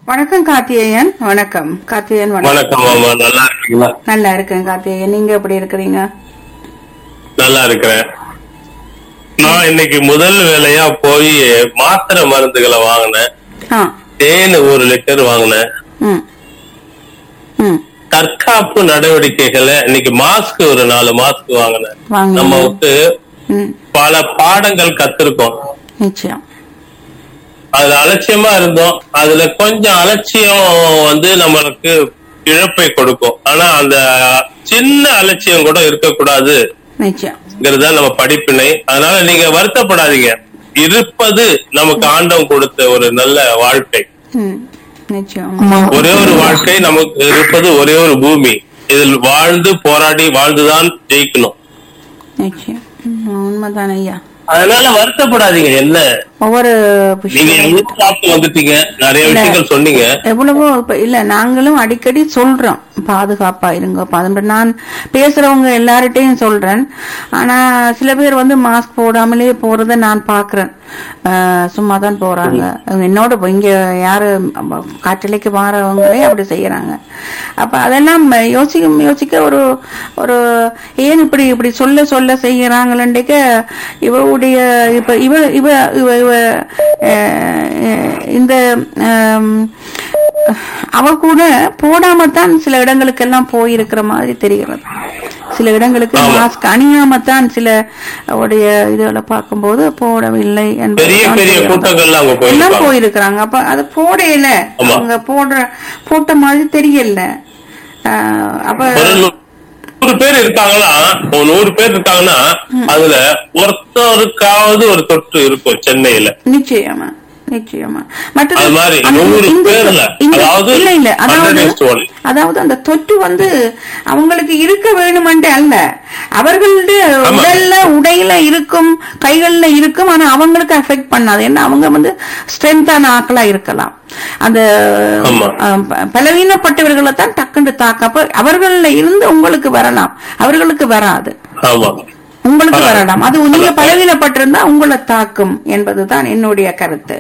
வணக்கம் கார்த்திகேயன் வணக்கம் கார்த்திகேயன் வணக்கம் வணக்கம் மாமா நல்லா இருக்கீங்களா நல்லா இருக்கேன் கார்த்திகேயன் நீங்க எப்படி இருக்கிறீங்க நல்லா இருக்கிறேன் நான் இன்னைக்கு முதல் வேலையா போய் மாத்திரை மருந்துகளை வாங்கினேன் ஆ தேன் ஒரு லிட்டர் வாங்கினேன் ம் ம் தற்காப்பு நடவடிக்கைகளை இன்னைக்கு மாஸ்க் ஒரு நாலு மாஸ்க் வாங்கினேன் வாங்கினீங்க. நமக்கு ம் பல பாடங்கள் கத்திருக்கோம் நிச்சயம் அதுல அலட்சியமா இருந்தோம் அதுல கொஞ்சம் அலட்சியம் வந்து நம்மளுக்கு இழப்பை கொடுக்கும் ஆனா அந்த சின்ன அலட்சியம் கூட இருக்கக்கூடாது நிச்சயம் தான் நம்ம படிப்பினை அதனால நீங்க வருத்தப்படாதீங்க இருப்பது நமக்கு ஆண்டவன் கொடுத்த ஒரு நல்ல வாழ்க்கை ம் நிச்சயம் ஒரே ஒரு வாழ்க்கை நமக்கு இருப்பது ஒரே ஒரு பூமி இதில் வாழ்ந்து போராடி வாழ்ந்துதான் ஜெயிக்கணும் நிச்சயம் ம், உண்மைதான் ஐயா அதனால வருத்தப்படாதீங்க என்ன ஒவ்வொரு நீங்க விஷயம் எவ்வளவு சாப்பிட்டு வந்துட்டீங்க நிறைய விஷயங்கள் சொன்னீங்க எவ்வளவோ இப்ப இல்ல நாங்களும் அடிக்கடி சொல்றோம் பாதுகாப்பா இருங்க பாதுகாப்பா நான் பேசுறவங்க எல்லார்கிட்டையும் சொல்றேன் ஆனா சில பேர் வந்து மாஸ்க் போடாமலே போறத நான் பாக்குறேன் சும்மா தான் போறாங்க என்னோட இப்ப இங்க யாரு அம்ம, காற்றலைக்கு வாரவங்களே அப்படி செய்யறாங்க அப்ப அதெல்லாம் யோசிக்க யோசிக்க ஒரு ஒரு ஏன் இப்படி இப்படி சொல்ல சொல்ல செய்யறாங்களேக்க இவருடைய இப்ப இவ இவ இவ இவ அஹ், இந்த ஆம், அவ கூட போடாம தான் சில இடங்களுக்கெல்லாம் போயிருக்கிற மாதிரி தெரிகிறது சில இடங்களுக்கு ஆமா. மாஸ்க் அணியாமத்தான் சில உடைய இதுகளை பார்க்கும்போது போடவில்லை என்பது பெரிய தான் பெரிய தெரிகிறது. கூட்டங்கள்லாம் அங்க எல்லாம் போயிருப்பாங்க போயிருக்கிறாங்க அப்ப அது போடையில ஆமா. அவங்க போடுற போட்ட மாதிரி தெரியல ஆஹ் அப்ப ஒரு நூ- நூறு பேர் இருக்காங்களா ஒரு நூறு பேர் இருக்காங்கன்னா அதுல ஒருத்தருக்காவது ஒரு தொற்று இருக்கும் சென்னையில நிச்சயமா நிச்சயமா மற்றது அது மாதிரி அந்த நூறு இந்த- பேர்ல, இந்த- அதாவது இல்ல இல்ல அதாவது 100 அதாவது அந்த தொற்று வந்து அவங்களுக்கு இருக்க வேணுமென்று அல்ல அவர்களுடைய ஆமா. உடல்ல உடையில இருக்கும் கைகள்ல இருக்கும் ஆனா அவங்களுக்கு அஃபெக்ட் பண்ணாது ஏன்னா அவங்க வந்து ஸ்ட்ரென்த்தான ஆக்களா இருக்கலாம் அந்த ஆமா. அஹ், ப- பலவீனப்பட்டவர்களை தான் டக்குன்னு தாக்க அப்ப அவர்கள இருந்து உங்களுக்கு வரலாம் அவர்களுக்கு வராது ஆமா உங்களுக்கு ஆ. வரலாம் அது நீங்க பலவீனப்பட்டிருந்தா உங்களை தாக்கும் என்பதுதான் என்னுடைய கருத்து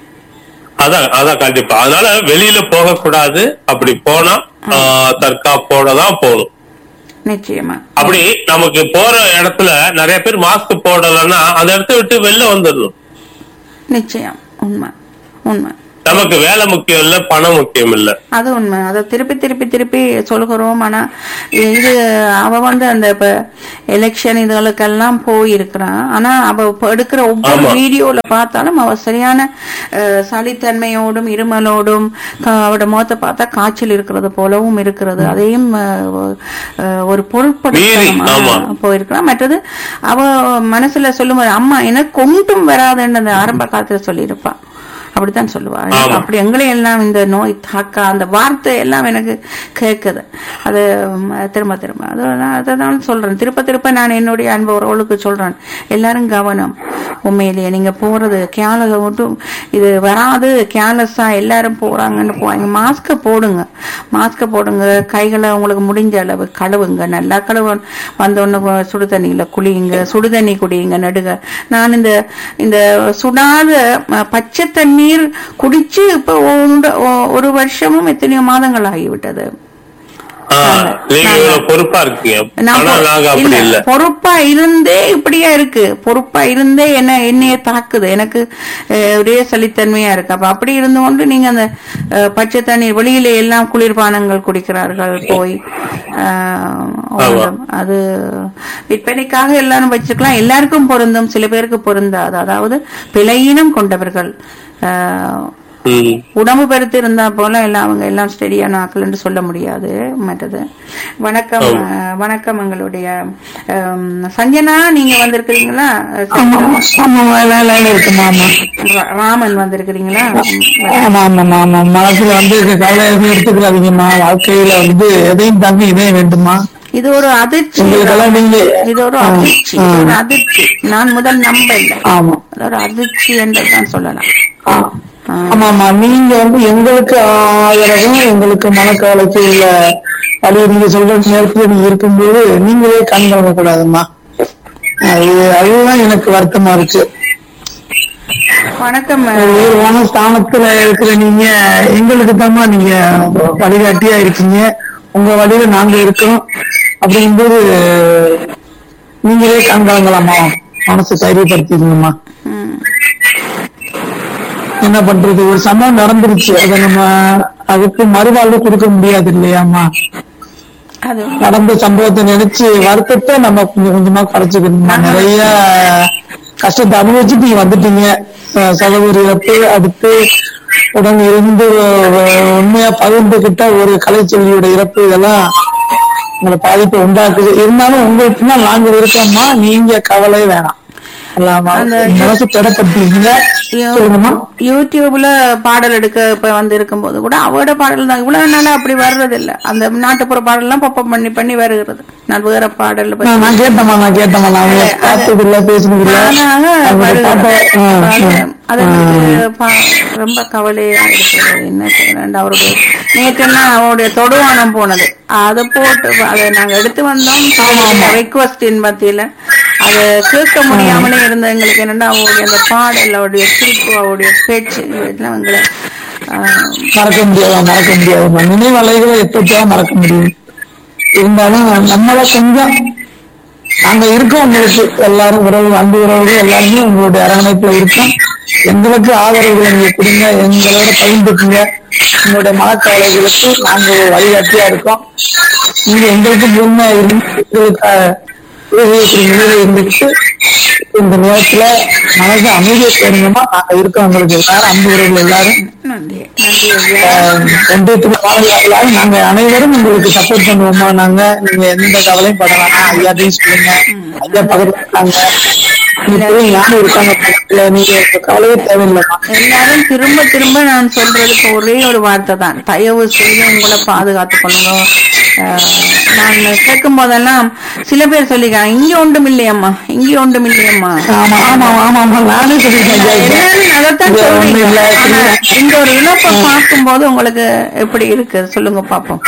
அதான் அதான் கண்டிப்பா அதனால வெளியில போக கூடாது அப்படி போனா ஆஹ், தற்காப்போட தான் போகணும் நிச்சயமா அப்படி நமக்கு போற இடத்துல நிறைய பேர் மாஸ்க் போடலைன்னா அந்த இடத்த விட்டு வெளில வந்துடணும் நிச்சயம் உண்மை உண்மை நமக்கு வேலை முக்கியம் இல்ல பணம் முக்கியம் இல்ல அது உண்மை அதை திருப்பி திருப்பி திருப்பி சொல்கிறோம் ஆனா இது அவ வந்து அந்த இப்ப எலெக்ஷன் இதுகளுக்கெல்லாம் போயிருக்கிறான் ஆனா அவ இப்ப எடுக்கிற ஒவ்வொரு ஆமா. வீடியோல பார்த்தாலும் அவ சரியான அஹ், சளித்தன்மையோடும் இருமலோடும் க- அவட முகத்தை பார்த்தா காய்ச்சல் இருக்கிறது போலவும் இருக்கிறது அதையும் அஹ், அஹ், ஒரு மீறி, பொருட்படுத்தாம ஆமா. போயிருக்கிறான் மற்றது அவ மனசுல சொல்லும்போது அம்மா எனக்கு கொண்டும் வராதுன்னு அந்த ஆரம்ப காலத்துல சொல்லியிருப்பா அப்படித்தான் சொல்லுவா ஆமா. அப்படி எங்களை எல்லாம் இந்த நோய் தாக்கா அந்த வார்த்தை எல்லாம் எனக்கு கேட்குது அது ம், திரும்ப திரும்ப அது நான் அதை தான் சொல்றேன் திருப்ப திருப்ப நான் என்னுடைய அன்பு உறவுகளுக்கு சொல்றேன் எல்லாரும் கவனம் உண்மையிலேயே நீங்க போறது கேல மட்டும் இது வராது கேலஸா எல்லாரும் போறாங்கன்னு போவாங்க மாஸ்க போடுங்க மாஸ்க போடுங்க கைகளை உங்களுக்கு முடிஞ்ச அளவு கழுவுங்க நல்லா கழுவு வந்தோடனே சுடு தண்ணியில குளியுங்க சுடு தண்ணி குடியுங்க நடுக நான் இந்த இந்த சுடாத ம, பச்சை தண்ணீர் குடிச்சு இப்ப ஒன்று- ஒ- ஒரு வருஷமும் எத்தனையோ மாதங்கள் ஆகிவிட்டது ஆஹ், நீங்க நாங்க- இவ்வளவு பொறுப்பா இருக்கீங்க நான் ஆனா பொ- நாங்க அப்படி இல்ல, இல்ல பொறுப்பா இருந்தே இப்படியா இருக்கு பொறுப்பா இருந்தே என்ன என்னைய தாக்குது எனக்கு அஹ், ஒரே சளித்தன்மையா இருக்கு அப்ப அப்படி இருந்து கொண்டு நீங்க அந்த அஹ், பச்சை தண்ணீர் வெளியில எல்லாம் குளிர்பானங்கள் குடிக்கிறார்கள் போய் அஹ், ஆமா. அது விற்பனைக்காக எல்லாரும் வச்சுக்கலாம் எல்லாருக்கும் பொருந்தும் சில பேருக்கு பொருந்தாது அதாவது பிழையினம் கொண்டவர்கள் அஹ், ம். உடம்பு பெருத்து இருந்தா போல எல்லாம் அவங்க எல்லாம் ஸ்டெடியான ஆக்கள்னு சொல்ல முடியாது மற்றது வணக்கம் ஆமா. அஹ், வணக்கம் எங்களுடைய அம், சஞ்சனா நீங்க வந்திருக்கிறீங்களா ஆமா வேலையில இருக்கு மாமா ரா- ராமன் வந்திருக்கிறீங்களா ஆமா ஆமா ஆமா மனசுல வந்து கவலை எதுவும் எடுத்துக்கிறாதீங்கம்மா வாழ்க்கையில வந்து எதையும் தாண்டி இதே வேண்டுமா இது ஒரு அதிர்ச்சி உங்களுக்கெல்லாம் நீங்க இது ஒரு ஆ, அதிர்ச்சி ஆ. இது ஒரு அதிர்ச்சி நான் முதல் நம்ப இல்லை ஆமா இது ஒரு அதிர்ச்சி என்றுதான் சொல்லலாம் ஆ. ஆமா ஆமா நீங்க வந்து எங்களுக்கு ஆதரவும் எங்களுக்கு மனக்கவலைக்கு உள்ள அது நீங்க சொல்ற நேரத்துல நீங்க இருக்கும்போது நீங்களே கண் கலங்க கூடாதும்மா அது அதுதான் எனக்கு வருத்தமா இருக்கு வணக்கம் ஒரு உயர்வான ஸ்தானத்துல இருக்கிற நீங்க எங்களுக்கு தாம்மா நீங்க வழிகாட்டியா இருக்கீங்க உங்க வழியில நாங்க இருக்கோம் அப்படிங்கும்போது நீங்களே கண்கலங்களாம்மா மனசு தைரியப்படுத்திக்கணும்மா ம். என்ன பண்றது ஒரு சம்பவம் நடந்துருச்சு அதை நம்ம அதுக்கு மறுவாழ்வு கொடுக்க முடியாது இல்லையாம்மா அது நடந்த சம்பவத்தை நினைச்சு வருத்தத்தை நம்ம கொஞ்சம் கொஞ்சமா குறைச்சுக்கணுமா நிறைய கஷ்டத்தை அனுபவிச்சுட்டு நீங்க வந்துட்டீங்க அஹ் சகோதரி இறப்பு அடுத்து உடன் இருந்து அஹ், உண்மையா பகிர்ந்துகிட்ட ஒரு கலைச்செல்வியோட இறப்பு இதெல்லாம் உங்களை பாதிப்பை உண்டாக்குது இருந்தாலும் உங்களுக்கு தான் நாங்க இருக்கோம்மா நீங்க கவலை வேணாம் எல்லாமா அந்த- மனசு திடப்படுத்திக்கீங்க சொல்லுங்கம்மா யூடியூப்ல பாடல் எடுக்க இப்ப வந்து இருக்கும்போது கூட அவரோட பாடல் தான் இவ்வளவு நாளா அப்படி வர்றது இல்ல அந்த நாட்டுப்புற பாடல் எல்லாம் பப்பப் பண்ணி பண்ணி வருகிறது நான் வேற பாடல் பத்தி நான் நான் கேட்டேம்மா நான் கேட்டேம்மா நான் அது- பார்த்தது இல்ல பேசுனது இல்ல ஆனாங்க அவங்களோட பாட்டை வருகிறது. ஆ, ஆ. அது- அது எனக்கு பா- ரொம்ப கவலையா இருக்கிறது என்ன செய்யணும் அவருடைய நேற்றெல்லாம் அவருடைய தொடுவானம் போனது அதை போட்டு அதை நாங்க எடுத்து வந்தோம் ரெக்வஸ்டின் மத்தியில அதை கேட்க முடியாமலே இருந்த எங்களுக்கு என்னன்னா அவருடைய அந்த பாடல் அவருடைய சிரிப்பு அவருடைய பேச்சு இதெல்லாம் எங்களை ஆஹ், மறக்க முடியாது மறக்க முடியாது நினைவலைகளை எப்படியா மறக்க முடியும் இருந்தாலும் நம்மள கொஞ்சம் நாங்க இருக்கோம் உங்களுக்கு எல்லாரும் உறவு அன்பு உறவுகள் எல்லாருமே உங்களுடைய அரவணைப்புல இருக்கோம் எங்களுக்கு ஆதரவுகளை நீங்க கொடுங்க எங்களோட பகிர்ந்துக்குங்க உங்களுடைய மனக்கவலைகளுக்கு நாங்க ஒரு வழிகாட்டியா இருக்கோம் நீங்க எங்களுக்கு முன்ன இருந்து எங்களுக்கு உதவியக்கூடிய நிலையில இருந்துக்கிட்டு இந்த நேரத்துல மனசு அமைதியை தேடுங்கம்மா நாங்க இருக்கோம் உங்களுக்கு எல்லாரும் அன்பு உறவுகள் எல்லாரும் நன்றி நன்றி ஐயா ஒன்றியத்துக்கு பாதுகாக்கலாம் நாங்க அனைவரும் உங்களுக்கு சப்போர்ட் பண்ணுவோமா நாங்க நீங்க எந்த கவலையும் பட வேணாம் ஐயாட்டையும் சொல்லுங்க ஐயா பக்கத்துல இருக்காங்க இப்பவும் யாரும் இருக்காங்க பக்கத்துல நீங்க இந்த கவலையே தேவையில்லைம்மா எல்லாரும் திரும்ப திரும்ப நான் சொல்றதுக்கு ஒரே ஒரு வார்த்தை தான் தயவு செய்து உங்களை பாதுகாத்துக் கொள்ளுங்க ஆஹ், நான் கேட்கும் போதெல்லாம் சில பேர் சொல்லிக்கிறாங்க இங்க ஒன்றும் இல்லையம்மா இங்க ஒன்றும் இல்லையம்மா ஆமா ஆமா ஆமா ஆமா நானே சொல்லிருக்கேன் ஐயா கிட்ட. எல்லாரும் அதைத்தான் இங்க ஒண்ணும் சொல்றீங்க இல்ல, ஆனா, சரியா? இந்த ஒரு இழப்பை பார்க்கும்போது உங்களுக்கு எப்படி இருக்கு சொல்லுங்க பாப்போம்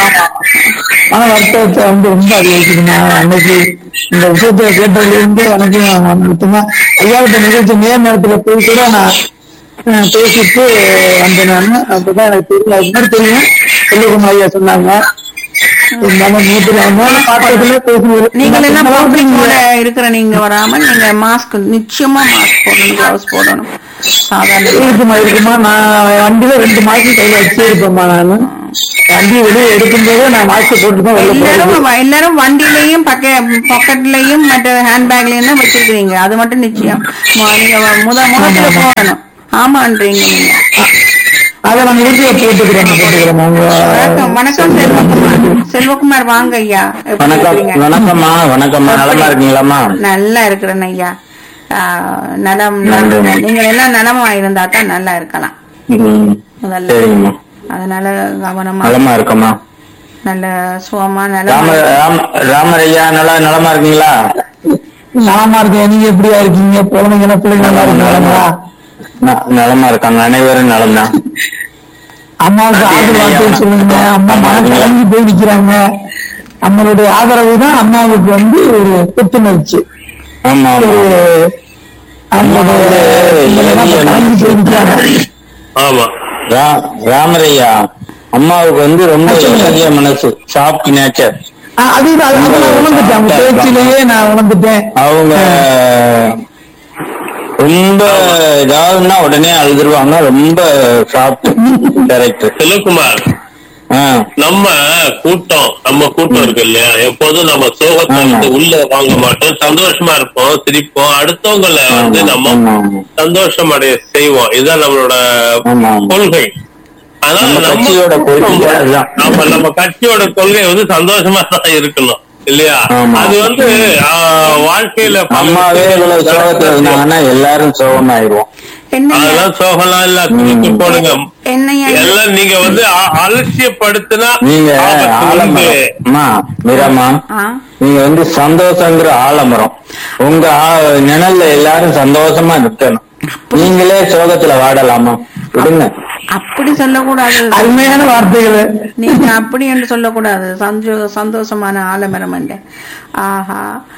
மன வருத்தத்தை வந்து ரொம்ப அதிகரிக்குது நான் அன்னைக்கு இந்த விஷயத்தை கேட்டதுல இருந்து எனக்கு மட்டும்தான் ஐயாவிட்ட நிகழ்ச்சி நேர் நேரத்துல போய் கூட நான் அஹ், பேசிட்டு வந்தேன் நான் அப்பதான் எனக்கு தெரியல அது மாதிரி தெரியும் செல்லுகுமார் ஐயா சொன்னாங்க இருந்தாலும் நேற்று நான் பார்த்ததுல பேசுனது நீங்கள் எல்லாம் பப்ளிக்கோட இருக்கிற நீங்க வராம நீங்க மாஸ்க் நிச்சயமா மாஸ்க் போடணும் கிளவுஸ் போடணும் சாதாரண இருக்குமா இருக்குமா நான் வண்டியில ரெண்டு மாசம் கையில வச்சே இருப்பேம்மா நானு வண்டி வெளியே எடுக்கும்போது நான் மாஸ்க் போட்டு தான் வெளில போறேன் எல்லாரும் வ- எல்லாரும் வண்டியிலயும் பக்க பாக்கெட்லயும் மற்ற ஹேண்ட்பேக்லயும் தான் வச்சிருக்கீங்க அது மட்டும் நிச்சயம் மு- நீங்க வ- முத முகத்துல போடணும் ஆமான்றீங்க நீங்க அதை நான் வீட்டுல போட்டுக்கிறேன் போட்டுக்கிறேன் உங்க வணக்கம் வணக்கம் செல்வகுமார் செல்வகுமார் வாங்க ஐயா எப்படி வணக்கம் இருக்கீங்க? வணக்கம்மா வணக்கம்மா நலமா இருக்கீங்களாம்மா நல்லா இருக்கிறேன் ஐயா ஆஹ், நலம் நன்றி. நீங்கள் எல்லாம் நலமா இருந்தா தான் நல்லா இருக்கலாம் ம், முதல்ல சரிங்கம்மா அதனால கவனமா நலமா இருக்கம்மா நல்ல சுகமா ராம நலமா ராம ராமரையா நல்லா நலமா இருக்கீங்களா நலமா இருக்கேன் நீங்க எப்படியா இருக்கீங்க குழந்தைங்க பிள்ளைங்க நல்லா இருக்கீங்களா ந- நலமா இருக்காங்க அனைவரும் நலம்தான் அம்மாவுக்கு ஆதரவு வார்த்தை சொல்லுங்க அம்மா மனக்கலங்கி போய் நிக்கிறாங்க நம்மளுடைய ஆதரவு தான் அம்மாவுக்கு வந்து ஒரு புத்துணர்ச்சி ஆமா ஆமா ஒரு அவங்களுடைய இதெல்லாம் கலங்கி போய் நிக்கிறாங்க ஆமா ரா- ராமரையா அம்மாவுக்கு வந்து ரொம்ப இலகிய மனசு சாஃப்ட் நேச்சர் ஆ, அதுதான் அது அது நான் உணர்ந்துட்டேன் அவங்க பேச்சிலேயே நான் உணர்ந்துட்டேன் அவங்க ரொம்ப ஏதாவதுன்னா உடனே அழுதுருவாங்க ரொம்ப சாஃப்ட் கேரக்டர் செல்வகுமார் ஆ நம்ம கூட்டம் நம்ம கூட்டம் இருக்கு இல்லையா எப்போதும் நம்ம சோகத்தை ஆமா. வந்து உள்ள வாங்க மாட்டோம் சந்தோஷமா இருப்போம் சிரிப்போம் அடுத்தவங்களை வந்து ஆமா, நம்ம ஆமா, ஆமா. சந்தோஷம் அடைய செய்வோம் இதுதான் நம்மளோட ஆமா, ஆமா. கொள்கை ஆனா நம்ம நம்ம கட்சியோட கொள்கை அதுதான். நம்ம நம்ம கட்சியோட கொள்கை வந்து சந்தோஷமா தான் இருக்கணும் இல்லையா ஆமா. அது வந்து ஆ, வாழ்க்கையில பல அம்மாவே இவ்வளவு சோகத்துல இருந்தாங்கன்னா எல்லாரும் சோகமாயிருவோம் என்னையா அதெல்லாம் சோகம்லாம் இல்ல தூக்கி போடுங்க என்னையா எல்லாம் நீங்க வந்து அ- அலட்சியப்படுத்தினா நீங்க ஆபத்து உண்டு. ஆலமரம் அம்மா மீராமா ஆ நீங்க வந்து சந்தோஷங்கிற ஆலமரம் உங்க ஆ- நிழல்ல எல்லாரும் சந்தோஷமா நிக்கணும் நீங்களே சோகத்துல வாடலாமா விடுங்க அப்படி சொல்லக்கூடாது அருமையான வார்த்தைகள் நீங்க அப்படி என்று சொல்லக்கூடாது சந்தோ சந்தோஷமான ஆலமரம் என்று ஆஹா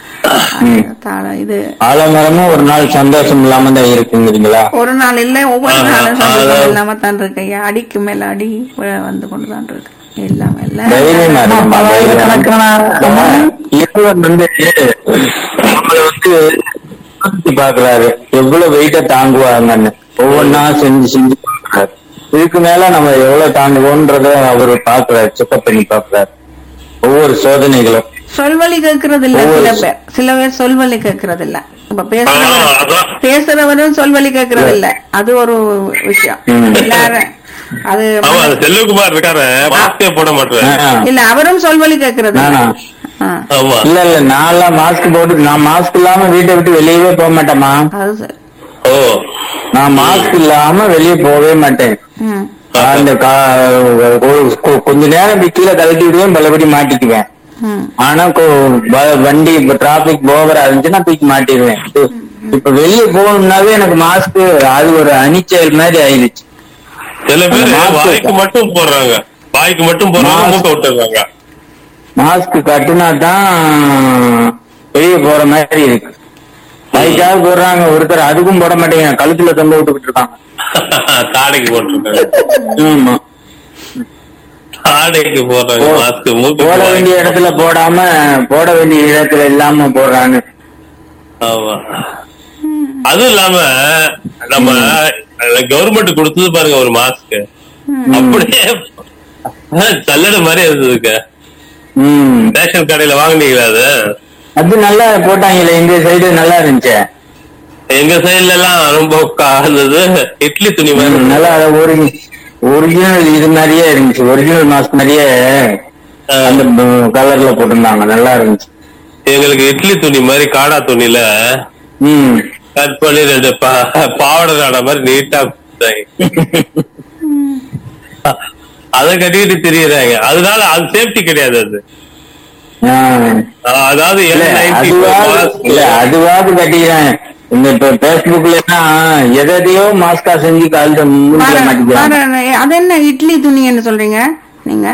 தாழ- இது ஆலமரமும் ஒரு நாள் சந்தோஷம் இல்லாம தான் இருக்குங்கிறீங்களா ஒரு நாள் இல்ல ஒவ்வொரு ஆஹா, நாளும் சந்தோஷம் அதான். இல்லாம தான் இருக்கு ஐயா அடிக்கு மேல அடி வ- வந்து கொண்டுதான் இருக்கு இல்லாம இல்ல தைரியமா இருக்குமா பல்லாயிரக்கணக்கான இறைவன் வந்து நம்மள வந்து யோசிச்சு பாக்குறாரு எவ்வளவு வெயிட்ட தாங்குவாங்கன்னு ஒவ்வொன்னா செஞ்சு செஞ்சு பாக்குறாரு இதுக்கு மேல நம்ம எவ்வளவு தாங்குவோன்றத அவரு பாக்குறாரு செக்அப் பண்ணி பாக்குறாரு ஒவ்வொரு சோதனைகளும் சொல்வழி கேட்கறது இல்ல ஒவ்வொரு சில பேர் சில பேர் சொல்வழி கேட்கறது இல்ல இப்ப ஆ, பேசுறவர் அதான். பேசுறவரும் சொல்வழி கேட்கறது இல்ல அது ஒரு விஷயம் ம். எல்லாரும் அது ஆமா அது செல்வகுமார் இருக்காரு மாஸ்கே போட மாட்டேன் ஆ. இல்ல அவரும் சொல்வழி கேட்கறது இல்ல நானா? ஆ, ஆமா இல்ல இல்ல நான்லாம் மாஸ்க் போட்டு நான் மாஸ்க் இல்லாம வீட்டை விட்டு வெளியவே போக மாட்டேமா அது சரி ஓ நான் மாஸ்க் இல்லாம வெளியே போகவே மாட்டேன் ம். அந்த கா- ஒரு- கொ- கொஞ்ச நேரம் இப்படி கீழே கழட்டி விடுவேன் பலபடி மாட்டிக்குவேன் ம். ஆனா கொ- வ- வண்டி இப்ப டிராபிக் ஓவரா இருந்துச்சுன்னா தூக்கி மாட்டிடுவேன் இப்ப- இப்ப வெளியே போகணும்னாவே எனக்கு மாஸ்க் அது ஒரு அணிச்செயல் மாதிரி ஆயிடுச்சு சில பேர் அந்த mask வாய்க்கு மட்டும் போடுறாங்க வாய்க்கு மட்டும் போடுறாங்க Mask. மூக்க விட்டுறாங்க மாஸ்க் கட்டுனா தான் வெளியே போற மாதிரி இருக்கு அதுக்காக போடுறாங்க ஒருத்தர் அதுக்கும் போட மாட்டேங்க கழுத்துல தொங்க விட்டுக்கிட்டு இருக்காங்க தாடைக்கு போட்டுருக்காங்க ஆமா தாடைக்கு போடுறாங்க போ- மாஸ்க் மூக்கு போட வேண்டிய இடத்துல போடாம போட வேண்டிய இடத்துல இல்லாம போடுறாங்க ஆமா அதுவும் இல்லாம நம்ம கவர்மெண்ட் கொடுத்தது பாருங்க ஒரு மாஸ்க் அப்படியே சல்லடை மாதிரி இருந்ததுக்கு ம் ரேஷன் கடையில வாங்குனீங்களா அது அது நல்லா போட்டாங்களே இந்த சைடு நல்லா இருந்துச்சு எங்க சைடுல எல்லாம் ரொம்ப காந்தது இட்லி துணி மாதிரி ம், நல்லா ஒரு ஒரிஜினல் இது மாதிரியே இருந்துச்சு ஒரிஜினல் மாஸ்க் மாதிரியே ஆ, அந்த கலர்ல போட்டிருந்தாங்க நல்லா இருந்துச்சு எங்களுக்கு இட்லி துணி மாதிரி காடா துணியில ம் கட் பண்ணி ரெண்டு பா- பாவாடை நாடா மாதிரி நீட்டா கொடுத்தாங்க அதை கட்டிக்கிட்டு திரியறாங்க அதனால அது சேஃப்டி கிடையாது அது ஆ. அஹ் அதாவது இல்ல N95 அதுவாது mask. இல்ல அதுவாது கட்டிக்கிறேன் இந்த இப்ப பேஸ்புக்ல எல்லாம் எதையோ மாஸ்கா செஞ்சு காலத்தை மூஞ்சில பாரு- மாட்டிக்கிறாங்க பாரு, அது என்ன இட்லி துணின்னு சொல்றீங்க நீங்க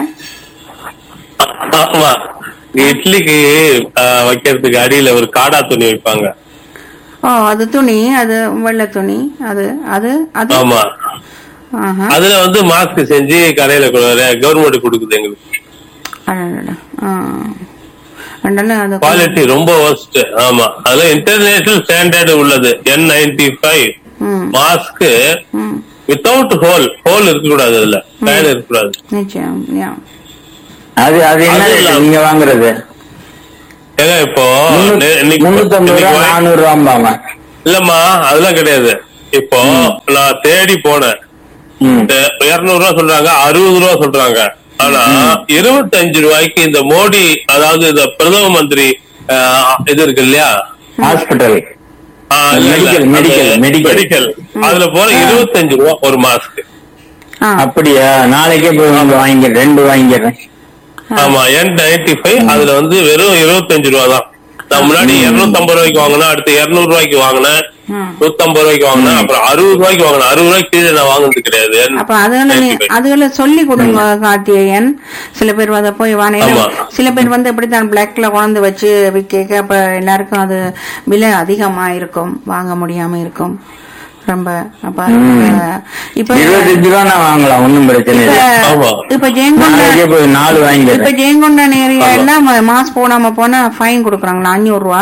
ஆமா இட்லிக்கு அஹ், வைக்கிறதுக்கு அடியில ஒரு காடா துணி வைப்பாங்க ஓ அது துணி அது வெள்ளை துணி அது அது அது ஆமா ஆஹா. அதுல வந்து மாஸ்க் செஞ்சு கடையில கவர்மெண்ட் கொடுக்குது எங்களுக்கு அடடட. ஆ. ரெண்டெண்ணு அது குவாலிட்டி ரொம்ப worst ஆமா அதுல இன்டர்நேஷனல் ஸ்டாண்டர்ட் உள்ளது என் நைன்டி ஃபைவ் ம், மாஸ்க் ம். வித்தவுட் ஹோல் ஹோல் இருக்கக்கூடாது அதுல ஃபேன் இருக்கக்கூடாது நிச்சயம் யா. அது அது என்ன அது rate இல்லாம- நீங்க வாங்குறது ஏங்க இப்போ நெ- இன்னைக்கு- முன்னூத்தி ஐம்பது இன்னைக்கு ரூபா வாங்கி- நானூறு ரூபாம்பாங்க இல்லம்மா அதெல்லாம் கிடையாது இப்போ நான் தேடி போனேன் ம். இருநூறு ரூபா சொல்றாங்க அறுபது ரூபா சொல்றாங்க ஆனா இருபத்தஞ்சு ரூபாய்க்கு இந்த மோடி அதாவது இந்த பிரதம மந்திரி ஆஹ், இது இருக்கு இல்லையா ஹாஸ்பிட்டல் ஆஹ், இல்ல, இல்ல, Medical, medical, அது medical. மெடிக்கல் அதுல போற இருபத்தஞ்சு ரூபா ஒரு மாஸ்க் ஆ. அப்படியா நாளைக்கே போய் வந்து வாங்கிக்கிறேன் ரெண்டு வாங்கிக்கிறேன் ஆமா என் நைன்டி ஃபைவ் அதுல வந்து வெறும் இருபத்தஞ்சு ரூபா தான் நான் முன்னாடி இருநூத்தி ஐம்பது ரூபாய்க்கு வாங்கினேன் அடுத்து இருநூறு ரூபாய்க்கு வாங்கினேன் ம். நூத்தம்பது ரூபாய்க்கு வாங்கினேன் அப்புறம் அறுபது ரூபாய்க்கு வாங்கினேன் அறுபது ரூபாய்க்கு கீழே நான் வாங்குனது கிடையாது அப்ப அதுகளை நீ- 95. அதுகளை சொல்லி கொடுங்க கார்த்திகேயன் சில பேர் வந்து போய் வாங்க ஆமா. சில பேர் வந்து இப்படித்தான் பிளாக்ல குழந்து வச்சு விற்க அப்ப எல்லாருக்கும் அது விலை அதிகமா இருக்கும் வாங்க முடியாம இருக்கும் ரொம்ப அப்ப அஹ், இப்ப இருபத்தஞ்சு ரூபா நான் வாங்கலாம் ஒண்ணும் பிரச்சனை இப்ப இல்லை ஆமா. இப்ப ஜெயங்கொண்ட நாளைக்கே போய் நாலு இப்ப வாங்கிக்கிறேன் ஜெயங்கொண்டன் ஏரியா எல்லாம் மாஸ்க் போடாம போனா ஃபைன் கொடுக்குறாங்களா அஞ்சூறு ரூபா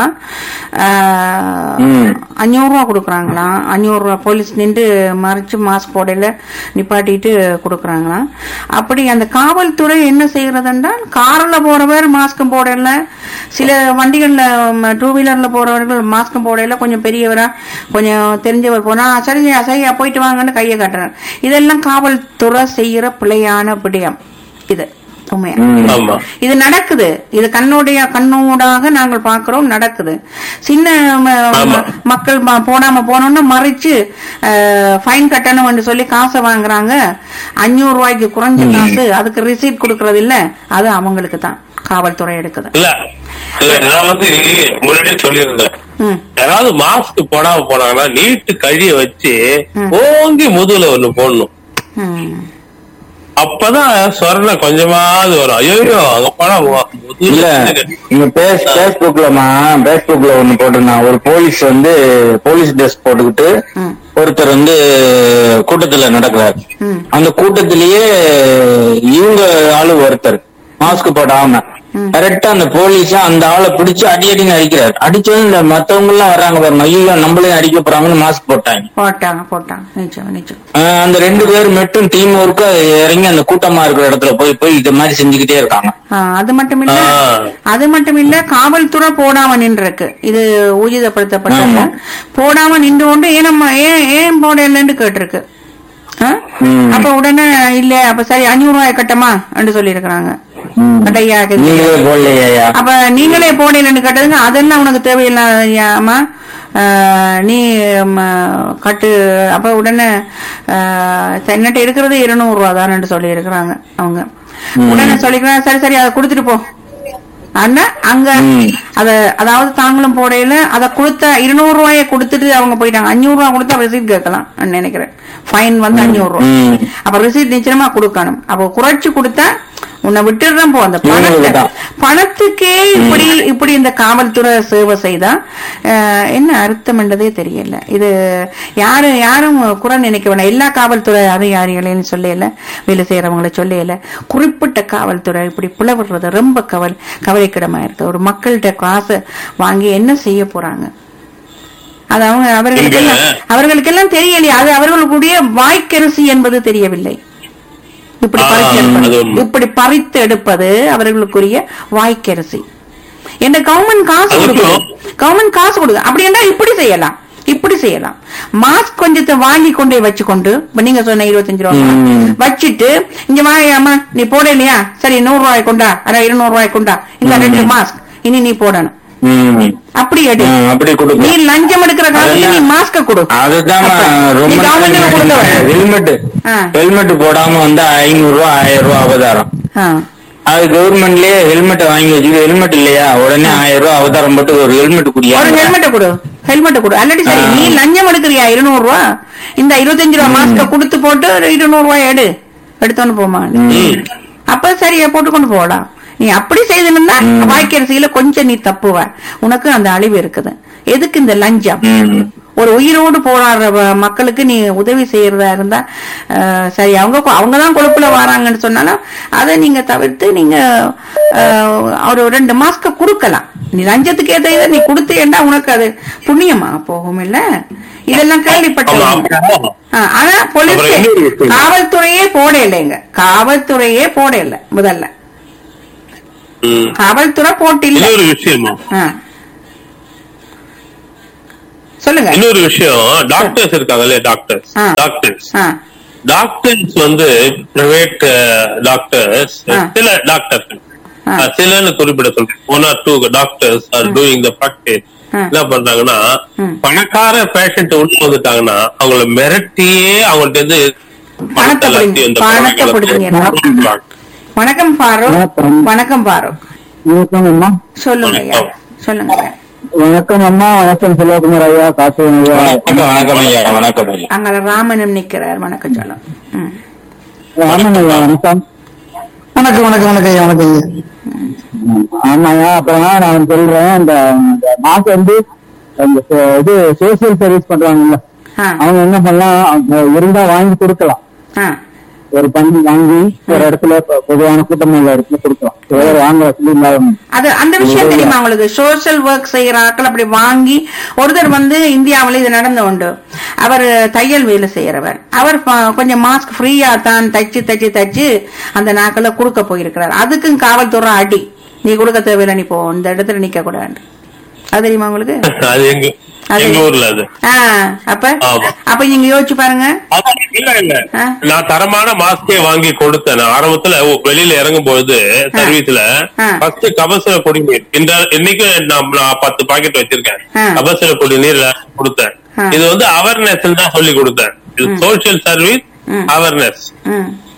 ஆஹ், ம். அஞ்சூறு ரூபா கொடுக்குறாங்களாம் அஞ்சூறு ரூபா போலீஸ் நின்று மறைச்சு மாஸ்க் போடல நிப்பாட்டிட்டு கொடுக்குறாங்களாம் அப்படி அந்த காவல்துறை என்ன செய்யறதுன்னா கார்ல போறவர் மாஸ்க்கும் போடல சில வண்டிகள்ல டூ வீலர்ல போறவர்கள் மாஸ்க்கும் போடல கொஞ்சம் பெரியவரா கொஞ்சம் தெரிஞ்சவர் போனா "ஆ, சரிங்க சரியா போயிட்டு வாங்கன்னு கையை காட்டுறாரு இதெல்லாம் காவல்துறை செய்யற பிழையான விடயம் இது உண்மையா ஆமா இது நடக்குது இது கண்ணுடைய கண்ணூடாக நாங்கள் பார்க்கிறோம் நடக்குது சின்ன ம- ஆமா. மக்கள் ம- போடாம போனோம்னா மறைச்சு ஃபைன் கட்டணும்னு சொல்லி காசை வாங்குறாங்க அஞ்சூறு ரூபாய்க்கு குறைஞ்ச காசு அதுக்கு ரிசீட் கொடுக்கறது இல்ல அது அவங்களுக்கு தான் காவல்துறை எடுக்குது இல்ல இல்ல நான் வந்து முன்னாடியே சொல்லியிருந்தேன் ம் யாராவது மாஸ்க் போடாம போனாங்கன்னா நீட்டு கழிய வச்சு ம். ஓங்கி முதுகுல ஒண்ணு போடணும் ம் அப்பதான் சொரண கொஞ்சமாவது வரும் ஐயோ அங்க போனா முதுகுல இல்ல நீங்க பேஸ் பேஸ்புக்லமா பேஸ்புக்ல ஒண்ணு போட்டிருந்தான் ஒரு போலீஸ் வந்து போலீஸ் ட்ரெஸ் போட்டுக்கிட்டு ம். ஒருத்தர் வந்து கூட்டத்துல நடக்கிறார் ம். அந்த கூட்டத்திலேயே இவங்க ஆளு ஒருத்தர் மாஸ்க் போடாம கரெக்டா அந்த போலீஸ் அந்த ஆளை பிடிச்சு அடி அடின்னு அடிக்கிறார் அடிச்சது இந்த மத்தவங்க எல்லாம் வர்றாங்க பாருங்க ஐயோ நம்மளையும் அடிக்க போறாங்கன்னு மாஸ்க் போட்டாங்க போட்டாங்க போட்டாங்க நிச்சயம் நிச்சயம் ஆஹ் அந்த ரெண்டு பேர் மட்டும் டீம் ஒர்க்கு இறங்கி அந்த கூட்டமா இருக்கிற இடத்துல போய் போய் இது மாதிரி செஞ்சுக்கிட்டே இருக்காங்க ஆ, அது மட்டும் இல்ல ஆ. அது மட்டும் இல்ல காவல்துறை போடாம நின்றுருக்கு இது ஊர்ஜிதப்படுத்தப்பட்ட ஆமா. போடாம நின்று கொண்டு ஏன் நம்ம ஏன் ஏன் போடலன்னு கேட்டிருக்கு ஆ? ம். அப்ப உடனே இல்ல அப்ப சரி அஞ்சூறு ரூபாய் கட்டமா என்று சொல்லி இருக்கிறாங்க கட்டையா நீங்களே போடலையா அப்ப நீங்களே போடலன்னு கேட்டதுங்க அதெல்லாம் உனக்கு தேவையில்லாம நீ ம, கட்டு அப்ப உடனே என்னட்ட இருக்கிறது இருநூறு ரூபா தான் சொல்லி இருக்கிறாங்க அவங்க உடனே சொல்லிக்கிறாங்க சரி சரி அதை கொடுத்துட்டு போ ஆனா அங்க ம். அத அதாவது தாங்களும் போடையில அத கொடுத்த இருநூறு ரூபாய கொடுத்துட்டு அவங்க போயிட்டாங்க அஞ்சூறு ரூபாய் கொடுத்தா ரிசீட் கேட்கலாம் நான் நினைக்கிறேன் ஃபைன் வந்து அஞ்சூறு ரூபாய் ம். அப்ப ரிசீட் நிச்சயமா கொடுக்கணும் அப்ப குறைச்சு கொடுத்தா உன்னை விட்டுடுறேன் போ அந்த பணத்தை இவங்களுக்குதான். பணத்துக்கே இப்படி இப்படி இந்த காவல்துறை சேவை செய்தா அஹ், என்ன அர்த்தம் என்றதே தெரியல இது யாரு யாரும் குறை நினைக்க வேண்டாம் எல்லா காவல்துறை அதிகாரிகளையும் சொல்லல வேலை செய்யறவங்களை சொல்லல குறிப்பிட்ட காவல்துறை இப்படி புலவிடுறது ரொம்ப கவல் கவலைக்கிடமா இருக்கு ஒரு மக்கள்கிட்ட காசை வாங்கி என்ன செய்ய போறாங்க அது அவங்க அவர்களுக்கெல்லாம் இங்க- அவர்களுக்கெல்லாம் தெரியலையே அது அவர்களுடைய வாய்க்கரிசி என்பது தெரியவில்லை இப்படி ஆ, பறித்து அது எடுப்பது உண்மை. இப்படி பறித்து எடுப்பது அவர்களுக்குரிய வாய்க்கரிசி என்ன கவர்மெண்ட் காசு அதுக்கும் கொடுக்கும் கவர்மெண்ட் காசு கொடுக்கும் அப்படி என்றா இப்படி செய்யலாம் இப்படி செய்யலாம் மாஸ்க் கொஞ்சத்தை வாங்கி கொண்டே வச்சுக்கொண்டு இப்ப நீங்க சொன்ன இருபத்தஞ்சு ரூபா ம். வச்சுட்டு இங்க வாயாமா நீ போடலையா சரி நூறு ரூபாய் கொண்டா அரை இருநூறு ரூபாய் கொண்டா இந்த ரெண்டு மாஸ்க் இனி நீ போடணும் ம். அப்படி எடு ம், அப்படி நீ கொடுக்கும் லஞ்சம் எடுக்கிற காலத்துல நீ அதுதான். மாஸ்க கொடு அதுதான் அப்ப ரொம்ப நீ கவர்மெண்ட்டுக்கு கொடுக்க வேண்டாம். ஹெல்மெட் ஆ. ஹெல்மெட் போடாம வந்து ஐநூறு ரூபா ஆயிரம் ரூபா அவதாரம் ஆ. அது கவர்மெண்ட்லயே ஹெல்மெட் வாங்கி வச்சுக்கிட்டு ஹெல்மெட் இல்லையா உடனே ஆயிரம் ரூபா அவதாரம் போட்டு ஒரு ஹெல்மெட் குடியா ஒரு ஹெல்மெட்டை கொடு ஹெல்மெட்டை கொடு அல்லாட்டி சரி ஆ. நீ லஞ்சம் எடுக்கிறியா இருநூறு ரூபா இந்த இருபத்தஞ்சு ரூபா மாஸ்க கொடுத்து போட்டு ஒரு இருநூறு ரூபாய் எடு எடுத்தோன்னு போமா ம். அப்ப சரியா போட்டுக்கொண்டு போகலாம் நீ அப்படி செய்திருந்தா வாய்க்கரிசியில கொஞ்சம் நீ தப்புவ உனக்கு அந்த அழிவு இருக்குது எதுக்கு இந்த லஞ்சம் ம். ஒரு உயிரோடு போராடுற வ- மக்களுக்கு நீ உதவி செய்யறதா இருந்தா அஹ், சரி அவங்க கொ- அவங்கதான் கொழுப்புல வராங்கன்னு சொன்னாலும் அதை நீங்க தவிர்த்து நீங்க அஹ், ஒரு ரெண்டு மாஸ்க கொடுக்கலாம் நீ லஞ்சத்துக்கு ஏத்த இதை நீ கொடுத்தேன்னா உனக்கு அது புண்ணியமா போகும் இல்ல இதெல்லாம் ஆமா கேள்விப்பட்டேன் அப்புறம் ஆ, ஆனா போலீஸ் அப்புறம் இன்னொரு விஷயம். காவல்துறையே போட இல்லைங்க காவல்துறையே போட இல்ல முதல்ல ம். காவல்துறை போட்டு இல்ல இன்னொரு விஷயமா ஆ. சொல்லுங்க இன்னொரு விஷயம் டாக்டர்ஸ் இருக்காங்க இல்லையா டாக்டர்ஸ் ஆ. டாக்டர்ஸ் ஆ, டாக்டர்ஸ் வந்து பிரைவேட் டாக்டர்ஸ் ஆ. சில டாக்டர்ஸ் ஆ. சிலன்னு குறிப்பிட சொல்றேன் one or two doctors are doing the practice ஆ. என்ன பண்றாங்கன்னா ம். பணக்கார பேஷண்ட் உள்ள வந்துட்டாங்கன்னா அவங்கள மிரட்டியே அவங்கள்ட்ட இருந்து பணத்தை எல்லாத்தையும் பிடிங்க. இந்த பணத்தை பணங்களை பிடிங்க. வணக்கம் ஃபாரூக் வணக்கம். வணக்கம் ஃபாரூக் வணக்கம் அம்மா சொல்லுங்க ஐயா வணக்கம். சொல்லுங்க ஐயா. வணக்கம் அம்மா வணக்கம் செல்வகுமார் ஐயா காசு ஐயா வணக்கம் வணக்கம் ஐயா வணக்கம் ஐயா அங்க ராமனும் நிக்கிறார் வணக்கம் சொல்லும் ம். ஆமாங்க ஐயா வணக்கம் வணக்கம் வணக்கம் வணக்கம் ஐயா வணக்கம் ஐயா ஆமாய்யா அப்புறம் நான் சொல்றேன் இந்த இந்த மாசம் வந்து இந்த சோ- இது சோசியல் சர்வீஸ் பண்றாங்கல்ல ஆ, அவங்க என்ன பண்ணலாம் அவங்க இருந்தா வாங்கி கொடுக்கலாம் ஆ. ஒரு பங்கு வாங்கி ஒரு இடத்துல பொ- பொதுவான கூட்டமையில இடத்துல கொடுக்கலாம் வேற வாங்க வசதி இல்லாத அது அந்த விஷயம் தெரியுமா உங்களுக்கு சோஷியல் ஒர்க் செய்யற ஆட்கள் அப்படி வாங்கி ஒருத்தர் வந்து இந்தியாவுல இது நடந்து உண்டு அவர் தையல் வேலை செய்யறவர் அவர் ப- கொஞ்சம் மாஸ்க் ஃப்ரீயா தான் தச்சு தச்சு தச்சு அந்த நாட்கள கொடுக்க போயிருக்கிறார் அதுக்கும் காவல்துறை அடி நீ கொடுக்க தேவையில்லை நீ போ இந்த இடத்துல நிக்க கூடாது அது தெரியுமா உங்களுக்கு அது எங்க அது- எங்க ஊர்ல அது ஆ, அப்ப ஆமா. அப்ப நீங்க யோசிச்சு பாருங்க அதான் இல்ல இல்ல ஆ. நான் தரமான மாஸ்கே வாங்கி கொடுத்தேன் நான் ஆரம்பத்துல ஓ, வெளியில இறங்கும் பொழுது சர்வீஸ்ல ஆ. ஃபர்ஸ்ட் கபசுர குடிநீர் இந்த இன்னைக்கு நான் நான் பத்து பாக்கெட் வச்சிருக்கேன் ஆ. கபசுர குடிநீர் கொடுத்தேன் ஆ. இது வந்து அவேர்னஸ் தான் சொல்லி கொடுத்தேன் இது சோசியல் சர்வீஸ் ம். அவேர்னஸ் ம்.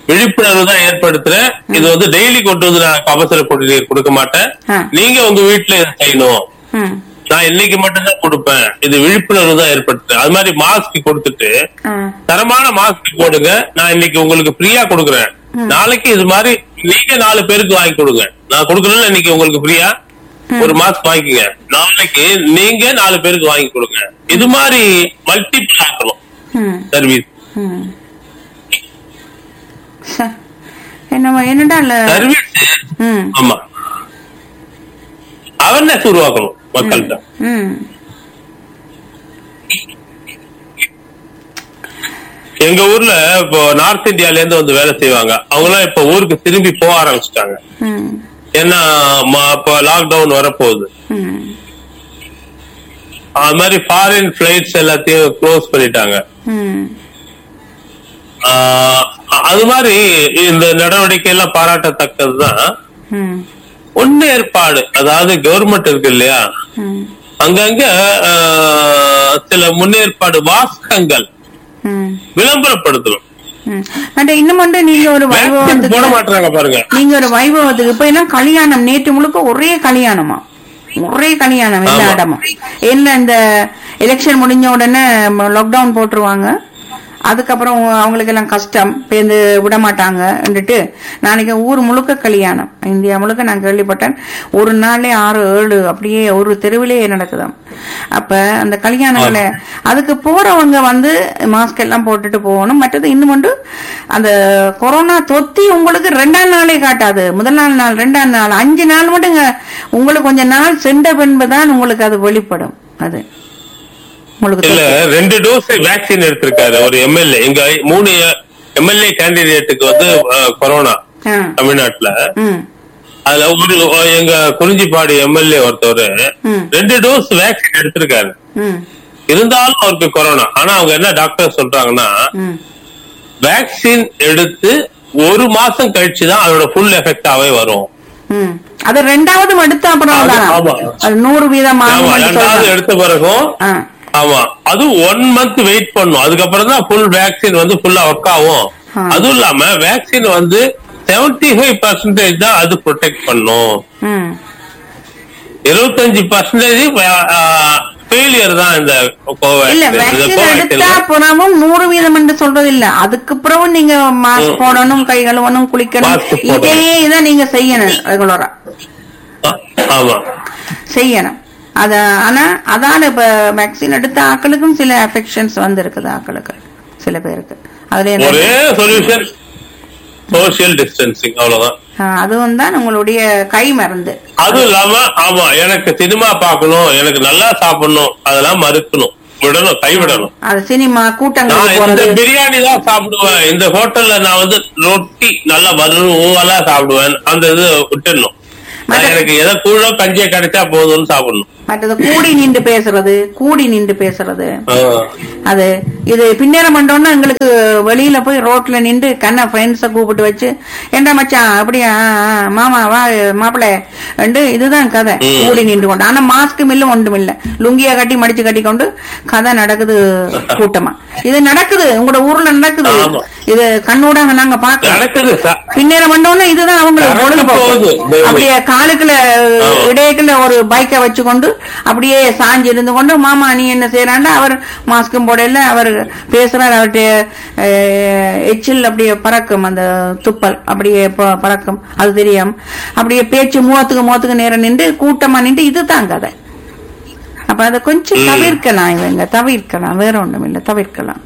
விழிப்புணர்வு தான் ஏற்படுத்துறேன் இது வந்து டெய்லி கொண்டு வந்து நான் அவசர குடிநீர் கொடுக்க மாட்டேன் ஆ. நீங்க உங்க வீட்டுல இதை செய்யணும் ம் நான் இன்னைக்கு மட்டும்தான் கொடுப்பேன் இது விழிப்புணர்வு தான் ஏற்படுத்துறேன் அது மாதிரி மாஸ்க் கொடுத்துட்டு ஆ தரமான மாஸ்க் போடுங்க நான் இன்னைக்கு உங்களுக்கு ஃப்ரீயா கொடுக்குறேன் நாளைக்கு இது மாதிரி நீங்க நாலு பேருக்கு வாங்கி கொடுங்க நான் கொடுக்கணும்ல இன்னைக்கு உங்களுக்கு ஃப்ரீயா ஒரு மாஸ்க் வாங்கிக்கங்க நாளைக்கு நீங்க நாலு பேருக்கு வாங்கி கொடுங்க இது மாதிரி மல்டிபிள் ஆக்கணும் ம் சர்வீஸ் ம் ச- என்னமோ என்னடா இல்ல சர்வீஸ் ம் ஆமா அவேர்னஸ் உருவாக்கணும் மக்கள்கிட்ட ம் எங்க ஊர்ல இப்போ நார்த் இந்தியால இருந்து வந்து வேலை செய்வாங்க அவங்க எல்லாம் இப்ப ஊருக்கு திரும்பி போக ஆரம்பிச்சிட்டாங்க ம் ஏன்னா ம- இப்ப லாக்டவுன் வரப்போகுது ம் அது மாதிரி ஃபாரின் பிளைட்ஸ் எல்லாத்தையும் க்ளோஸ் பண்ணிட்டாங்க ம் ஆஹ் அது மாதிரி இந்த நடவடிக்கை எல்லாம் பாராட்டத்தக்கதுதான் ம் முன்னேற்பாடு அதாவது கவர்மெண்ட் இருக்கு இல்லையா ம் அங்கங்க ஆஹ், சில முன்னேற்பாடு வாசகங்கள் ம் விளம்பரப்படுத்தணும் ம் அண்ட் இன்னும் வந்து நீங்க ஒரு Vaccine போட வைபவத்துக்கு மாட்டாங்க பாருங்க நீங்க ஒரு வைபவத்துக்கு இப்ப எல்லாம் கல்யாணம் நேற்று முழுக்க ஒரே கல்யாணமா ஒரே கல்யாணம் எல்லா ஆமா. இடமும் என்ன இந்த எலெக்ஷன் முடிஞ்ச உடனே லாக்டவுன் போட்டுருவாங்க அதுக்கப்புறம் அவங்களுக்கு எல்லாம் கஷ்டம் பேருந்து விட மாட்டாங்கன்னுட்டு நாளைக்கு ஊர் முழுக்க கல்யாணம் இந்தியா முழுக்க நான் கேள்விப்பட்டேன் ஒரு நாளே ஆறு ஏழு அப்படியே ஒரு தெருவிலேயே நடக்குதாம் அப்ப அந்த கல்யாணங்களை அதுக்கு போறவங்க வந்து மாஸ்க் எல்லாம் போட்டுட்டு போகணும் மற்றது இன்னும் ஒன்று அந்த கொரோனா தொத்தி உங்களுக்கு ரெண்டாம் நாளே காட்டாது முதல் நாள் நாள் ரெண்டாம் நாள் அஞ்சு நாள் மட்டுங்க உங்களுக்கு கொஞ்ச நாள் சென்ற பின்பு தான் உங்களுக்கு அது வெளிப்படும் அது உங்களுக்கு இல்ல தொத்து. ரெண்டு டோஸ் வேக்சின் எடுத்திருக்காரு ஒரு எம்எல்ஏ எங்க மூணு எம்எல்ஏ கேண்டிடேட்டுக்கு வந்து அஹ், கொரோனா ஆ. தமிழ்நாட்டுல ம் அதுல ஒரு எங்க குறிஞ்சிப்பாடி எம்எல்ஏ ஒருத்தவர் ம். ரெண்டு டோஸ் வேக்சின் எடுத்திருக்காரு ம் இருந்தாலும் அவருக்கு கொரோனா ஆனா அவங்க என்ன டாக்டர் சொல்றாங்கன்னா ம் வேக்சின் எடுத்து ஒரு மாசம் கழிச்சு தான் அதோட ஃபுல் எஃபெக்டாவே வரும் ம் அது ரெண்டாவது எடுத்த அப்புறம் அது- தான் ஆமா. அது நூறு வீதம் ஆமா, ஆகும் ரெண்டாவது எடுத்த பிறகும் ஆ ஆமா அது ஒன் மந்த் வெயிட் பண்ணும் அதுக்கப்புறம் தான் ஃபுல் வேக்சின் வந்து ஃபுல்லா ஒர்க் ஆகும் ஆ. அதுவும் இல்லாம வேக்சின் வந்து 75% ஃபைவ் பர்சன்டேஜ் தான் அது ப்ரொடெக்ட் பண்ணும் ம் இருபத்தஞ்சு பர்சன்டேஜ் ஃபெயிலியர் தான் இந்த இல்ல கோவேக்சின் இந்த வேக்சின் கோவேக்சின் எடுத்தா புறமும் நூறு வீதம் என்று சொல்றது இல்ல அதுக்கு பிறகும் நீங்க மாஸ்க் போடணும் கை கழுவணும் குளிக்கணும் Mask போடணும். இதே இதை நீங்க செய்யணும் ரெகுலரா ஆமா செய்யணும் அத ஆனா அதான இப்ப வேக்சின் எடுத்த ஆக்களுக்கும் சில அஃபெக்ஷன்ஸ் வந்து இருக்குது ஆக்களுக்கு சில பேருக்கு அதுல என்ன- ஒரே சொல்யூஷன் சோசியல் டிஸ்டன்சிங் அவ்வளவுதான் ஆ, அதுவும் தான் உங்களுடைய கை மருந்து அதுவும் இல்லாம ஆமா எனக்கு சினிமா பார்க்கணும் எனக்கு நல்லா சாப்பிடணும் அதெல்லாம் மறுக்கணும் விடணும் கைவிடணும் அது சினிமா நான் கூட்டங்களுக்கு இந்த போறது பிரியாணி தான் சாப்பிடுவேன் இந்த ஹோட்டல்ல நான் வந்து ரொட்டி நல்லா வறுவலா சாப்பிடுவேன் அந்த இது விட்டுடணும் நான் எனக்கு எதை கூழோ கஞ்சியோ கிடைச்சா போதும்னு சாப்பிடணும் மற்றது கூடி நின்று பேசுறது கூடி நின்று பேசுறது ஆ. அது இது பின்னேரம் பண்ணோம்னா எங்களுக்கு வெளியில போய் ரோட்ல நின்று கண்ண ஃப்ரெண்ட்ஸ கூப்பிட்டு வச்சு ஏண்டா மச்சான் அப்படியா ஆ, ஆ, மாமா வா மாப்பிள்ள ரெண்டு இதுதான் கதை ம். கூடி நின்று கொண்டு ஆனா மாஸ்க்கும் இல்ல ஒன்றும் இல்ல லுங்கிய கட்டி மடிச்சு கட்டி கொண்டு கதை நடக்குது கூட்டமா இது நடக்குது உங்களோட ஊர்ல நடக்குது ஆமா. இது கண்ணூடாங்க நாங்க பாக்கலாம் நடக்குது ச- பின்னேரம் பண்ணோம்னா இதுதான் அவங்களுக்கு நடக்க போகுது. பொழுதுபோக்கு அப்படியே காலுக்குள்ள ஆமா. இடையக்குள்ள ஒரு பைக்கை வச்சுக்கொண்டு அப்படியே சாஞ்சி இருந்து கொண்டு மாமா நீ என்ன செய்யறாண்டா அவர் மாஸ்க்கும் போடல அவர் பேசுறாரு அவர்கிட்ட அஹ், எச்சில் அப்படியே பறக்கும் அந்த துப்பல் அப்படியே ப- பறக்கும் அது தெரியும் அப்படியே பேச்சு மூவத்துக்கு மூவத்துக்கு நேரம் நின்று கூட்டமா நின்று இதுதான் கதை அப்ப அதை கொஞ்சம் ம். தவிர்க்கலாம் இவங்க தவிர்க்கலாம் வேற ஒண்ணும் இல்ல தவிர்க்கலாம்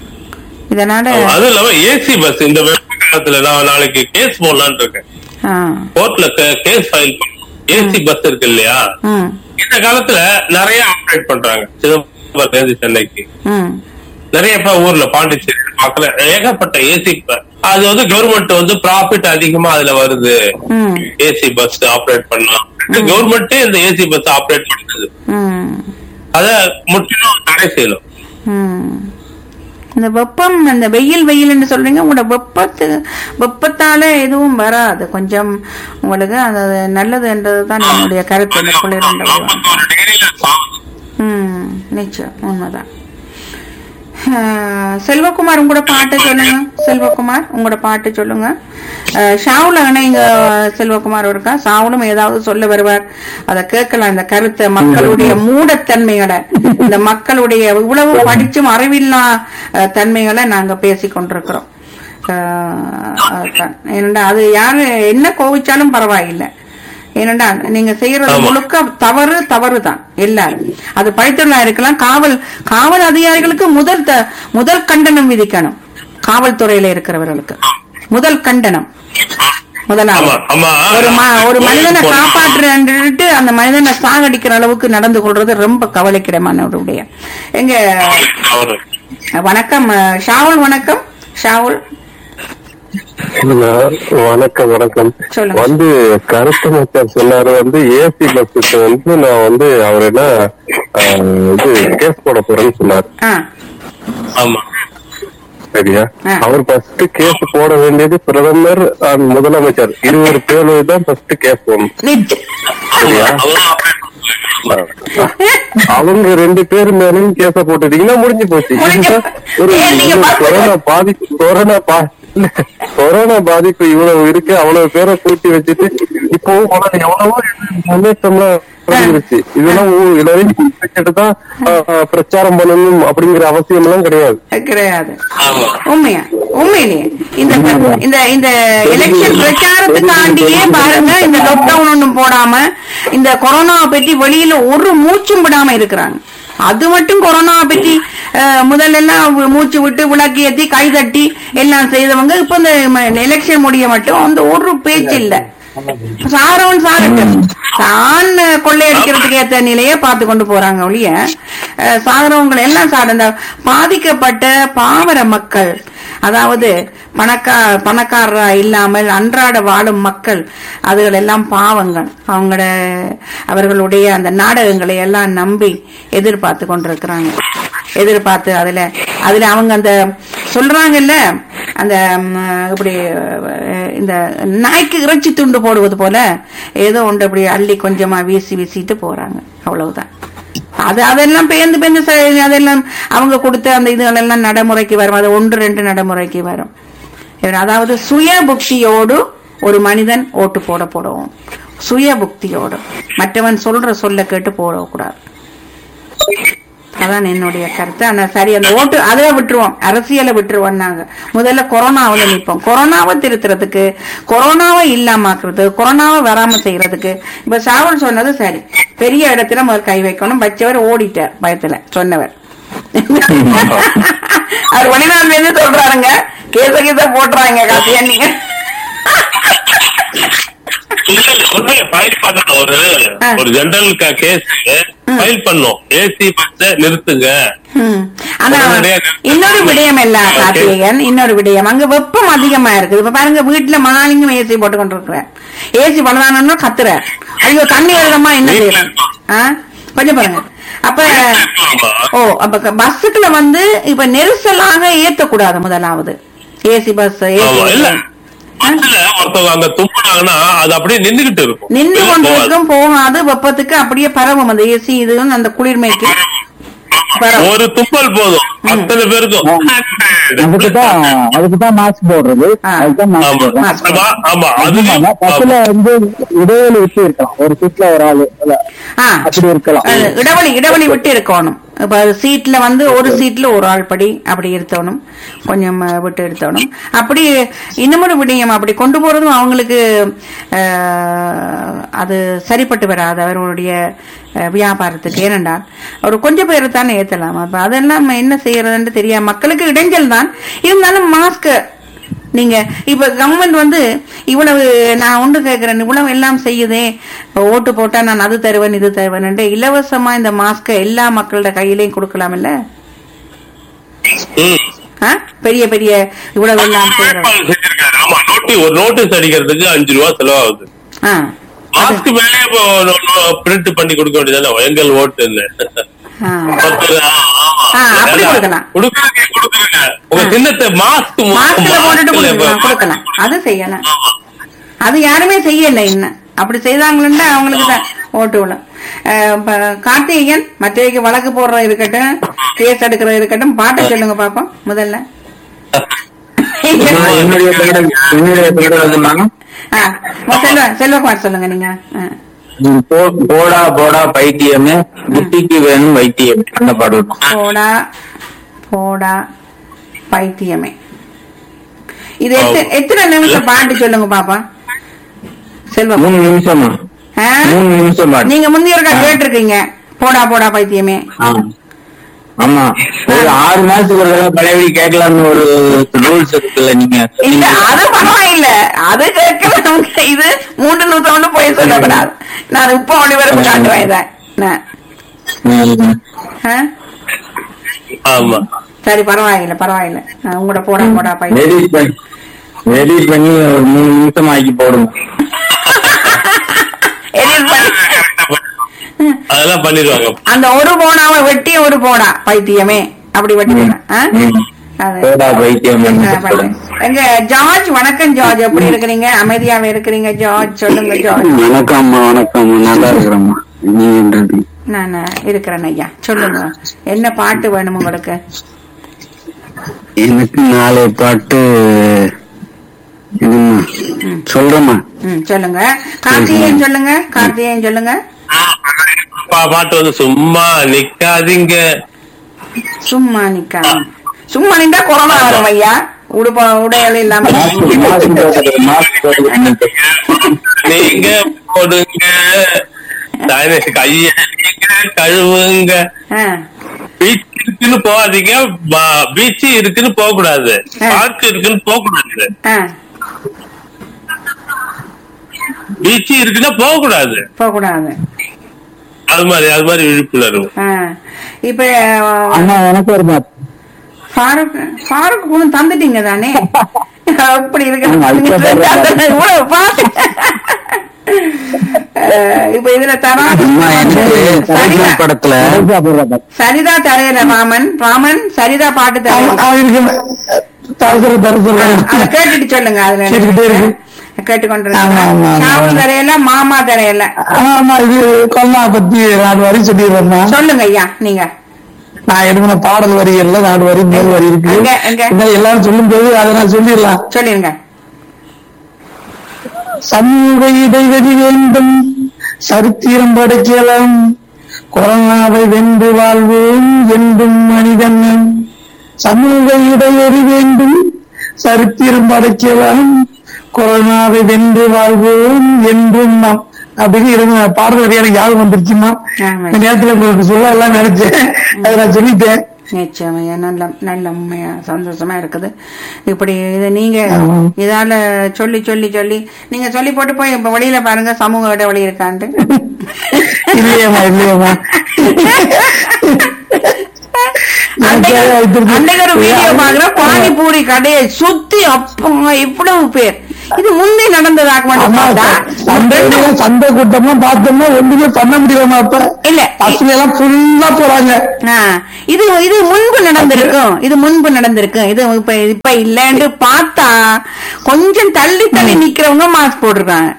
இதனால அதுவும் இல்லாம ஏசி பஸ் இந்த வெப்ப காலத்துல நான் நாளைக்கு கேஸ் போடலான்னு இருக்கேன் ஆ, கோர்ட்ல கேஸ் ஃபைல் ஏசி பஸ் இருக்கு இல்லையா ம், இந்த காலத்துல நிறைய ஆப்ரேட் பண்றாங்க சிதம்பரத்துல இருந்து சென்னைக்கு ம், நிறைய பேர் ஊர்ல பாண்டிச்சேரி பார்க்கல ஏகப்பட்ட ஏசி அது வந்து கவர்மெண்ட் வந்து ப்ராஃபிட் அதிகமா அதுல வருது ம், ஏசி பஸ் ஆப்ரேட் பண்ணலாம் கவர்மெண்டே இந்த ஏசி பஸ் ஆப்ரேட் பண்ணுது ம், அத முற்றிலும் தடை செய்யணும் ம். இந்த வெப்பம் இந்த வெயில் வெயில்னு சொல்றீங்க உங்களோட வெப்பத்து வெப்பத்தால எதுவும் வராது கொஞ்சம் உங்களுக்கு அது நல்லதுன்றது தான் என்னுடைய கருத்து இந்த குளிர் நாற்பத்தோரு டிகிரில சாகுது ம் நிச்சயம் உண்மைதான் அஹ், செல்வகுமார் உங்களோட பாட்டு சொல்லுங்க செல்வகுமார் உங்களோட பாட்டு சொல்லுங்க அஹ், ஷாவுல இணைங்க செல்வகுமார் இருக்கா ஷாவுலும் ஏதாவது சொல்ல வருவார் அதை கேட்கலாம் இந்த கருத்தை மக்களுடைய மூடத்தன்மைகளை இந்த மக்களுடைய இவ்வளவு படிச்சும் அறிவில்லா அஹ், தன்மைகளை நாங்க பேசிக் கொண்டிருக்கிறோம் அஹ், அதுதான். ஏனென்றா அது யாரு என்ன கோவிச்சாலும் பரவாயில்லை ஏனென்றா நீங்க செய்யறது ஆமா. முழுக்க தவறு தவறு தான் எல்லாரும் அது படித்தவர்களா இருக்கலாம் காவல் காவல் அதிகாரிகளுக்கு முதல் த- முதல் கண்டனம் விதிக்கணும் காவல்துறையில இருக்கிறவர்களுக்கு முதல் கண்டனம் ஆமா முதலாவது ஆமா ஒரு ம- ஒரு மனிதனை போலீஸ் காப்பாற்றுன்ட்டு அந்த மனிதனை சாகடிக்கிற அளவுக்கு நடந்து கொள்றது ரொம்ப கவலைக்கிடமான ஒரு விடயம் எங்க அவரு. வணக்கம் அஹ், ஷாவுல் வணக்கம் ஷாவுல் சொல்லுங்க வணக்கம் வணக்கம் சொல்லுங்க. வந்து கருத்து மச்சான் சொன்னாரு வந்து ஏசி பஸ்ஸுக்கு வந்து நான் வந்து அவர் என்ன ஆஹ், இது கேஸ் போட போறேன்னு சொன்னார் ஆ ஆமா சரியா ஆ. அவர் ஃபர்ஸ்ட் கேஸ் போட வேண்டியது பிரதமர் and முதலமைச்சர் இருவர் பேர் தான் ஃபர்ஸ்ட் கேஸ் போடணும் நிச்ச- சரியா அவரும் அப்படியே அவங்க ரெண்டு பேர் மேலும் கேஸ போட்டுட்டீங்கன்னா முடிஞ்சு போச்சு முடிஞ்சு இதுதான் ஒரு ஏன் நீங்க ஒரு பாத்து- கொரோனா பாதிப்பு கொரோனா பா இல்ல, கொரோனா பாதிப்பு இவ்வளவு இருக்கு அவ்வளவு பேரை கூட்டி வச்சுட்டு இப்போ உனக்கு எவ்வளவோ முன்னேற்றம்லாம் இருந்துச்சு இதெல்லாம் ஊ- எல்லாரையும் வச்சுட்டு தான் பிரச்சாரம் பண்ணணும் அப்படிங்கிற அவசியம் எல்லாம் கிடையாது கிடையாது ஆமா உண்மையா உண்மையிலேயே இந்த இந்த இந்த எலெக்ஷன் பிரச்சாரத்துக்காண்டியே பாருங்க இந்த லாக்டவுன் ஒண்ணும் போடாம இந்த கொரோனாவை பற்றி வெளியில ஒரு மூச்சும் விடாம இருக்கிறாங்க அது மட்டும் கொரோனாவை பற்றி அஹ், முதல்ல எல்லாம் மூச்சு விட்டு விளக்கு ஏத்தி கை தட்டி எல்லாம் செய்தவங்க இப்ப இந்த எலெக்ஷன் முடிய மட்டும் அந்த ஒரு பேச்சு இல்ல சாரவன் சாரட்டும் தான் கொள்ளையடிக்கிறதுக்கு ஏத்த நிலையை பார்த்து கொண்டு போறாங்க ஒழிய அஹ், சாகிறவங்களை எல்லாம் சார் இந்த பாதிக்கப்பட்ட பாமர மக்கள் அதாவது பணக்கா பணக்காரரா இல்லாமல் அன்றாட வாழும் மக்கள் அதுகள் எல்லாம் பாவங்கள் அவங்களோட அவர்களுடைய அந்த நாடகங்களை எல்லாம் நம்பி எதிர்பார்த்து கொண்டிருக்கிறாங்க எதிர்பார்த்து அதுல அதுல அவங்க அந்த சொல்றாங்கல்ல அந்த ம், இப்படி அஹ், இந்த நாய்க்கு இறைச்சி துண்டு போடுவது போல ஏதோ ஒன்று இப்படி அள்ளி கொஞ்சமா வீசி வீசிட்டு போறாங்க அவ்வளவுதான் அது அதெல்லாம் பேந்து பேந்து ச- அதெல்லாம் அவங்க கொடுத்த அந்த இதுகளெல்லாம் நடைமுறைக்கு வரும் அது ஒன்று ரெண்டு நடைமுறைக்கு வரும் அதாவது சுய புக்தியோடு ஒரு மனிதன் ஓட்டு போட போடுவோம் சுய புக்தியோடு மற்றவன் சொல்ற சொல்ல கேட்டு போடக்கூடாது அதான் என்னுடைய கருத்து ஆனா சரி அந்த ஓட்டு அதை விட்டுருவோம் அரசியலை விட்டுருவோம் நாங்க முதல்ல கொரோனாவில் நிற்போம் கொரோனாவை திருத்துறதுக்கு கொரோனாவை இல்லாமக்குறது கொரோனாவை வராம செய்யறதுக்கு இப்ப சாவல் சொன்னது சரி பெரிய இடத்துல முதல் கை வைக்கணும் வச்சவர் ஓடிட்டார் பயத்துல சொன்னவர் அவர் வெளிநாட்டுல இருந்து சொல்றாருங்க கேச கேச போட்டுறாங்க காசியா நீங்க உண்மையை ஃபைல் பண்ணணும் ஒரு ஆ. ஒரு ஜெனரல் கேஸ் ஃபைல் பண்ணும் ஏசி பஸ்ஸ நிறுத்துங்க ம். ஆனா உடனடியா இன்னொரு விடயம் இல்ல Okay. கார்த்திகேயன் இன்னொரு விடயம் அங்க வெப்பம் அதிகமா இருக்குது இப்ப பாருங்க வீட்டுல மாலிங்கும் ஏசி போட்டு கொண்டிருக்கிறேன் ஏசி பண்ணலான்னு கத்துற ஐயோ தண்ணி வருதமா என்ன செய்யறேன் ஆ? கொஞ்சம் பாருங்க அப்ப ஓ அப்ப க- பஸ்ஸுக்குள்ள வந்து இப்ப நெரிசலாக ஏத்தக்கூடாது முதலாவது ஏசி பஸ் ஆமா இல்ல ஏசி பஸ்ல ஒருத்தவங்க அங்க துப்புனாங்கன்னா அது அப்படியே நின்னுகிட்டு இருக்கும் நின்று வெளிய போகாது. கொண்டிருக்கும் போகாது வெப்பத்துக்கு அப்படியே பரவும் அந்த ஏசி இது அந்த குளிர்மைக்கு பரவும் ஒரு துப்பல் போதும் அத்தனை பேருக்கும் அதுக்கு தான் அதுக்கு தான் மாஸ்க் போடுறது ஆ. அதுதான் மாஸ்க் ஆமா போடுறது mask. ஆமா ஆமா அது அதுவும் பஸ்ல வந்து இடைவெளி விட்டு இருக்கலாம் ஒரு சீட்ல ஒரு ஆளு இல்ல, ஆ. அப்படி இருக்கலாம் அது இடைவெளி இடைவெளி விட்டு இருக்கணும் இப்ப சீட்ல வந்து ஒரு சீட்ல ஒரு ஆள் படி அப்படி இருத்தணும் கொஞ்சம் அஹ், விட்டு எடுத்தணும் அப்படி இன்னமொரு விடயம் அப்படி கொண்டு போறதும் அவங்களுக்கு அஹ், அது சரிப்பட்டு வராது அவர்களுடைய அஹ், வியாபாரத்துக்கு ஏனென்றால் ஒரு கொஞ்சம் பேரை தானே ஏத்தலாம் அப்ப அதெல்லாம் என்ன செய்யறதுன்னு தெரியாம மக்களுக்கு இடைஞ்சல் தான் இருந்தாலும் மாஸ்க் நீங்க இப்ப கவர்மெண்ட் வந்து இவ்வளவு நான் ஒன்று கேட்கிறேன் இவ்வளவு எல்லாம் செய்யுதே இப்ப ஓட்டு போட்டா நான் அது தருவேன் இது தருவேன் இலவசமா இந்த மாஸ்க எல்லா மக்களோட கையிலையும் கொடுக்கலாம் இல்ல ம். ஆ? பெரிய பெரிய இவ்வளவு எல்லாம் செய்யறது ஏற்பாடு செஞ்சிருக்காரு. ஆமா நோட்டீஸ் ஒரு நோட்டீஸ் அடிக்கிறதுக்கு அஞ்சு ரூபா செலவாகுது ஆ. மாஸ்க் மேலே பிரிண்ட் பண்ணி கொடுக்க வேண்டியதானே எங்கள் ஓட்டுன்னு ஆ. பத்து ரூபா, ஆமா. ஆ, அப்படி கொடுக்கலாம். கொடுக்குறீங்க கொடுக்குறீங்க உங்க சின்னத்தை மாஸ்க் மாஸ்க்ல போட்டுட்டு கொடுக்கலாம் கொடுக்கலாம் அது செய்யலாம் அது யாருமே செய்யல இன்னும் அப்படி செய்தாங்கன்னா அவங்களுக்கு தான் ஓட்டு விழும் அஹ், ப- கார்த்திகேயன் மற்றவைக்கு வழக்கு போடுறது இருக்கட்டும் கேஸ் எடுக்கிறது இருக்கட்டும் பாட்டை சொல்லுங்க பாப்போம் முதல்ல நான் என்னுடைய பேரு என்னுடைய பேரு வந்துமா ஆ, செல்வ செல்வகுமார் சொல்லுங்க நீங்க ஆ. போ- போடா போடா பைத்தியமே புத்திக்கு வேணும் வைத்தியம் அந்த பாடல் போடா போடா பைத்தியமே இது எத்த- எத்தனை நிமிஷம் பாட்டு சொல்லுங்க பாப்பா செல்வம் மூணு நிமிஷமா ஆ? மூணு நிமிஷம் பாடு நீங்க முந்தைய ஒருக்கா கேட்டிருக்கீங்க போடா போடா பைத்தியமே ஆ. ஆமா ஒரு ஆறு மாசத்துக்கு ஒரு தடவை பழையபடி கேட்கலாம்னு ஒரு ரூல்ஸ் இருக்குல்ல நீங்க இல்ல அது பரவாயில்ல அது கேட்கலாம் இது மூன்று நிமிஷம் ஒண்ணு போய் சொல்லக்கூடாது நான் இப்ப ஒளிபரப்பு காட்டுவேன் இதை நான். ம். ஆ? ஆமா சரி பரவாயில்ல பரவாயில்ல நான் உங்களோட போடா போடா பைத்தியம் எடிட் பண்ணி எடிட் பண்ணி ஒரு மூணு நிமிஷம் ஆக்கி போடுங்க edit பண்ணி அதெல்லாம் பண்ணிடுவாங்க அந்த ஒரு போனாவை வெட்டி ஒரு போடா பைத்தியமே அப்படி வெட்டிக்கலாம் ஆ? ம். அது. போடா பைத்தியம் ஆ, பாருங்க. எங்க ஜார்ஜ் வணக்கம் ஜார்ஜ் எப்படி இருக்கிறீங்க அமைதியாவே இருக்கிறீங்க ஜார்ஜ் சொல்லுங்க ஜார்ஜ் வணக்கம்மா வணக்கம் நல்லா இருக்கிறேம்மா நீங்க நான் இருக்கிறேன் ஐயா சொல்லுங்க என்ன பாட்டு வேணும் உங்களுக்கு எனக்கு நாலு பாட்டு இதுமா சொல்றேம்மா ம் சொல்லுங்க கார்த்திகேயன் சொல்லுங்க கார்த்திகேயன் சொல்லுங்க பா- பாட்டு வந்து சும்மா நிக்காதீங்க சும்மா நிக்காம சும்மா நின்றா கொரோனா வரும் ஐயா உடுப்ப உடையல் இல்லாம நீங்க போடுங்க தானே கைய நீங்க கழுவுங்க ஆ, பீச் இருக்குன்னு போகாதீங்க பீச் இருக்குன்னு போக கூடாது ஆ. பார்க் இருக்குன்னு போக கூடாது ஆ, பீச் இருக்குன்னா போக கூடாது போக கூடாது அது மாதிரி அது மாதிரி விழிப்புணர்வு ஆ, இப்ப அண்ணா எனக்கு ஒரு பாட்டு ஃபாரூக் ஃபாரூக் ஒண்ணு தந்துட்டீங்க தானே அப்படி ஆமா, இப்ப இருக்கு இவ்வளவு பாட்டு அஹ், இப்ப இதுல தரா அம்மா, எனக்கு சரிதா படத்துல சரிதா தரையில ராமன் ராமன் சரிதா பாட்டு தரையில தரசுற தரசுற அதை கேட்டுட்டு சொல்லுங்க அதுல கேட்டுக்கிட்டே இருக்கு. கேட்டுக்கொண்டு ஆமா, ஆமா, ஆமா. சாவு தரையில மாமா தரையில ஆமா இது கொல்லா பத்தி நாலு வரி சொல்லிடுறேன் சொல்லுங்க ஐயா நீங்க நான் எழுதின பாடல் வரிகள்ல நாலு வரி மேல் வரி இருக்கு எங்க, எங்க? இதை எல்லாரும் சொல்லும் போது அதை நான் சொல்லிடலாம் சொல்லிருங்க சமூக இடைவெளி வேண்டும் சரித்திரம் படைக்கலாம் கொரோனாவை வென்று வாழ்வோம் என்றும் மனிதன் சமூக இடைவெளி வேண்டும் சரித்திரம் படைக்கலாம் கொரோனாவை வென்று வாழ்வோம் என்றும் நாம் அப்படின்னு இருந்த பாடல் வரி எனக்கு யாரும் வந்துருச்சுமா ஆமா. இந்த நேரத்துல உங்களுக்கு சொல்ல எல்லாம் நினைச்சேன் அதை நான் சொல்லிட்டேன் நிச்சயமையா நல்ல நல்ல உண்மையா சந்தோஷமா இருக்குது இப்படி இதை நீங்க ஆமா. இதால சொல்லி சொல்லி சொல்லி நீங்க சொல்லி போட்டு போய் இப்ப வெளியில பாருங்க சமூக இடைவெளி இருக்கான்ட்டு இல்லையம்மா இல்லையம்மா அன்னைக்கு அன்னைக்கு ஒரு வீடியோ அது- பாக்குறேன் பானிபூரி கடையை சுத்தி அப்பா இவ்வளவு பேர் இது முந்தி நடந்ததாக அம்மா, சந்தையில சந்தை கூட்டமா பார்த்தோம்னா ஒண்ணுமே பண்ண முடியாம அப்ப இல்ல. பசங்க எல்லாம் ஃபுல்லா போறாங்க ஆ, இது இது முன்பு நடந்திருக்கும் இது முன்பு நடந்திருக்கும் இது இப்ப இப்ப இல்லன்னு பார்த்தா கொஞ்சம் தள்ளி தள்ளி நிக்கிறவங்க மாஸ்க் போட்டிருக்காங்க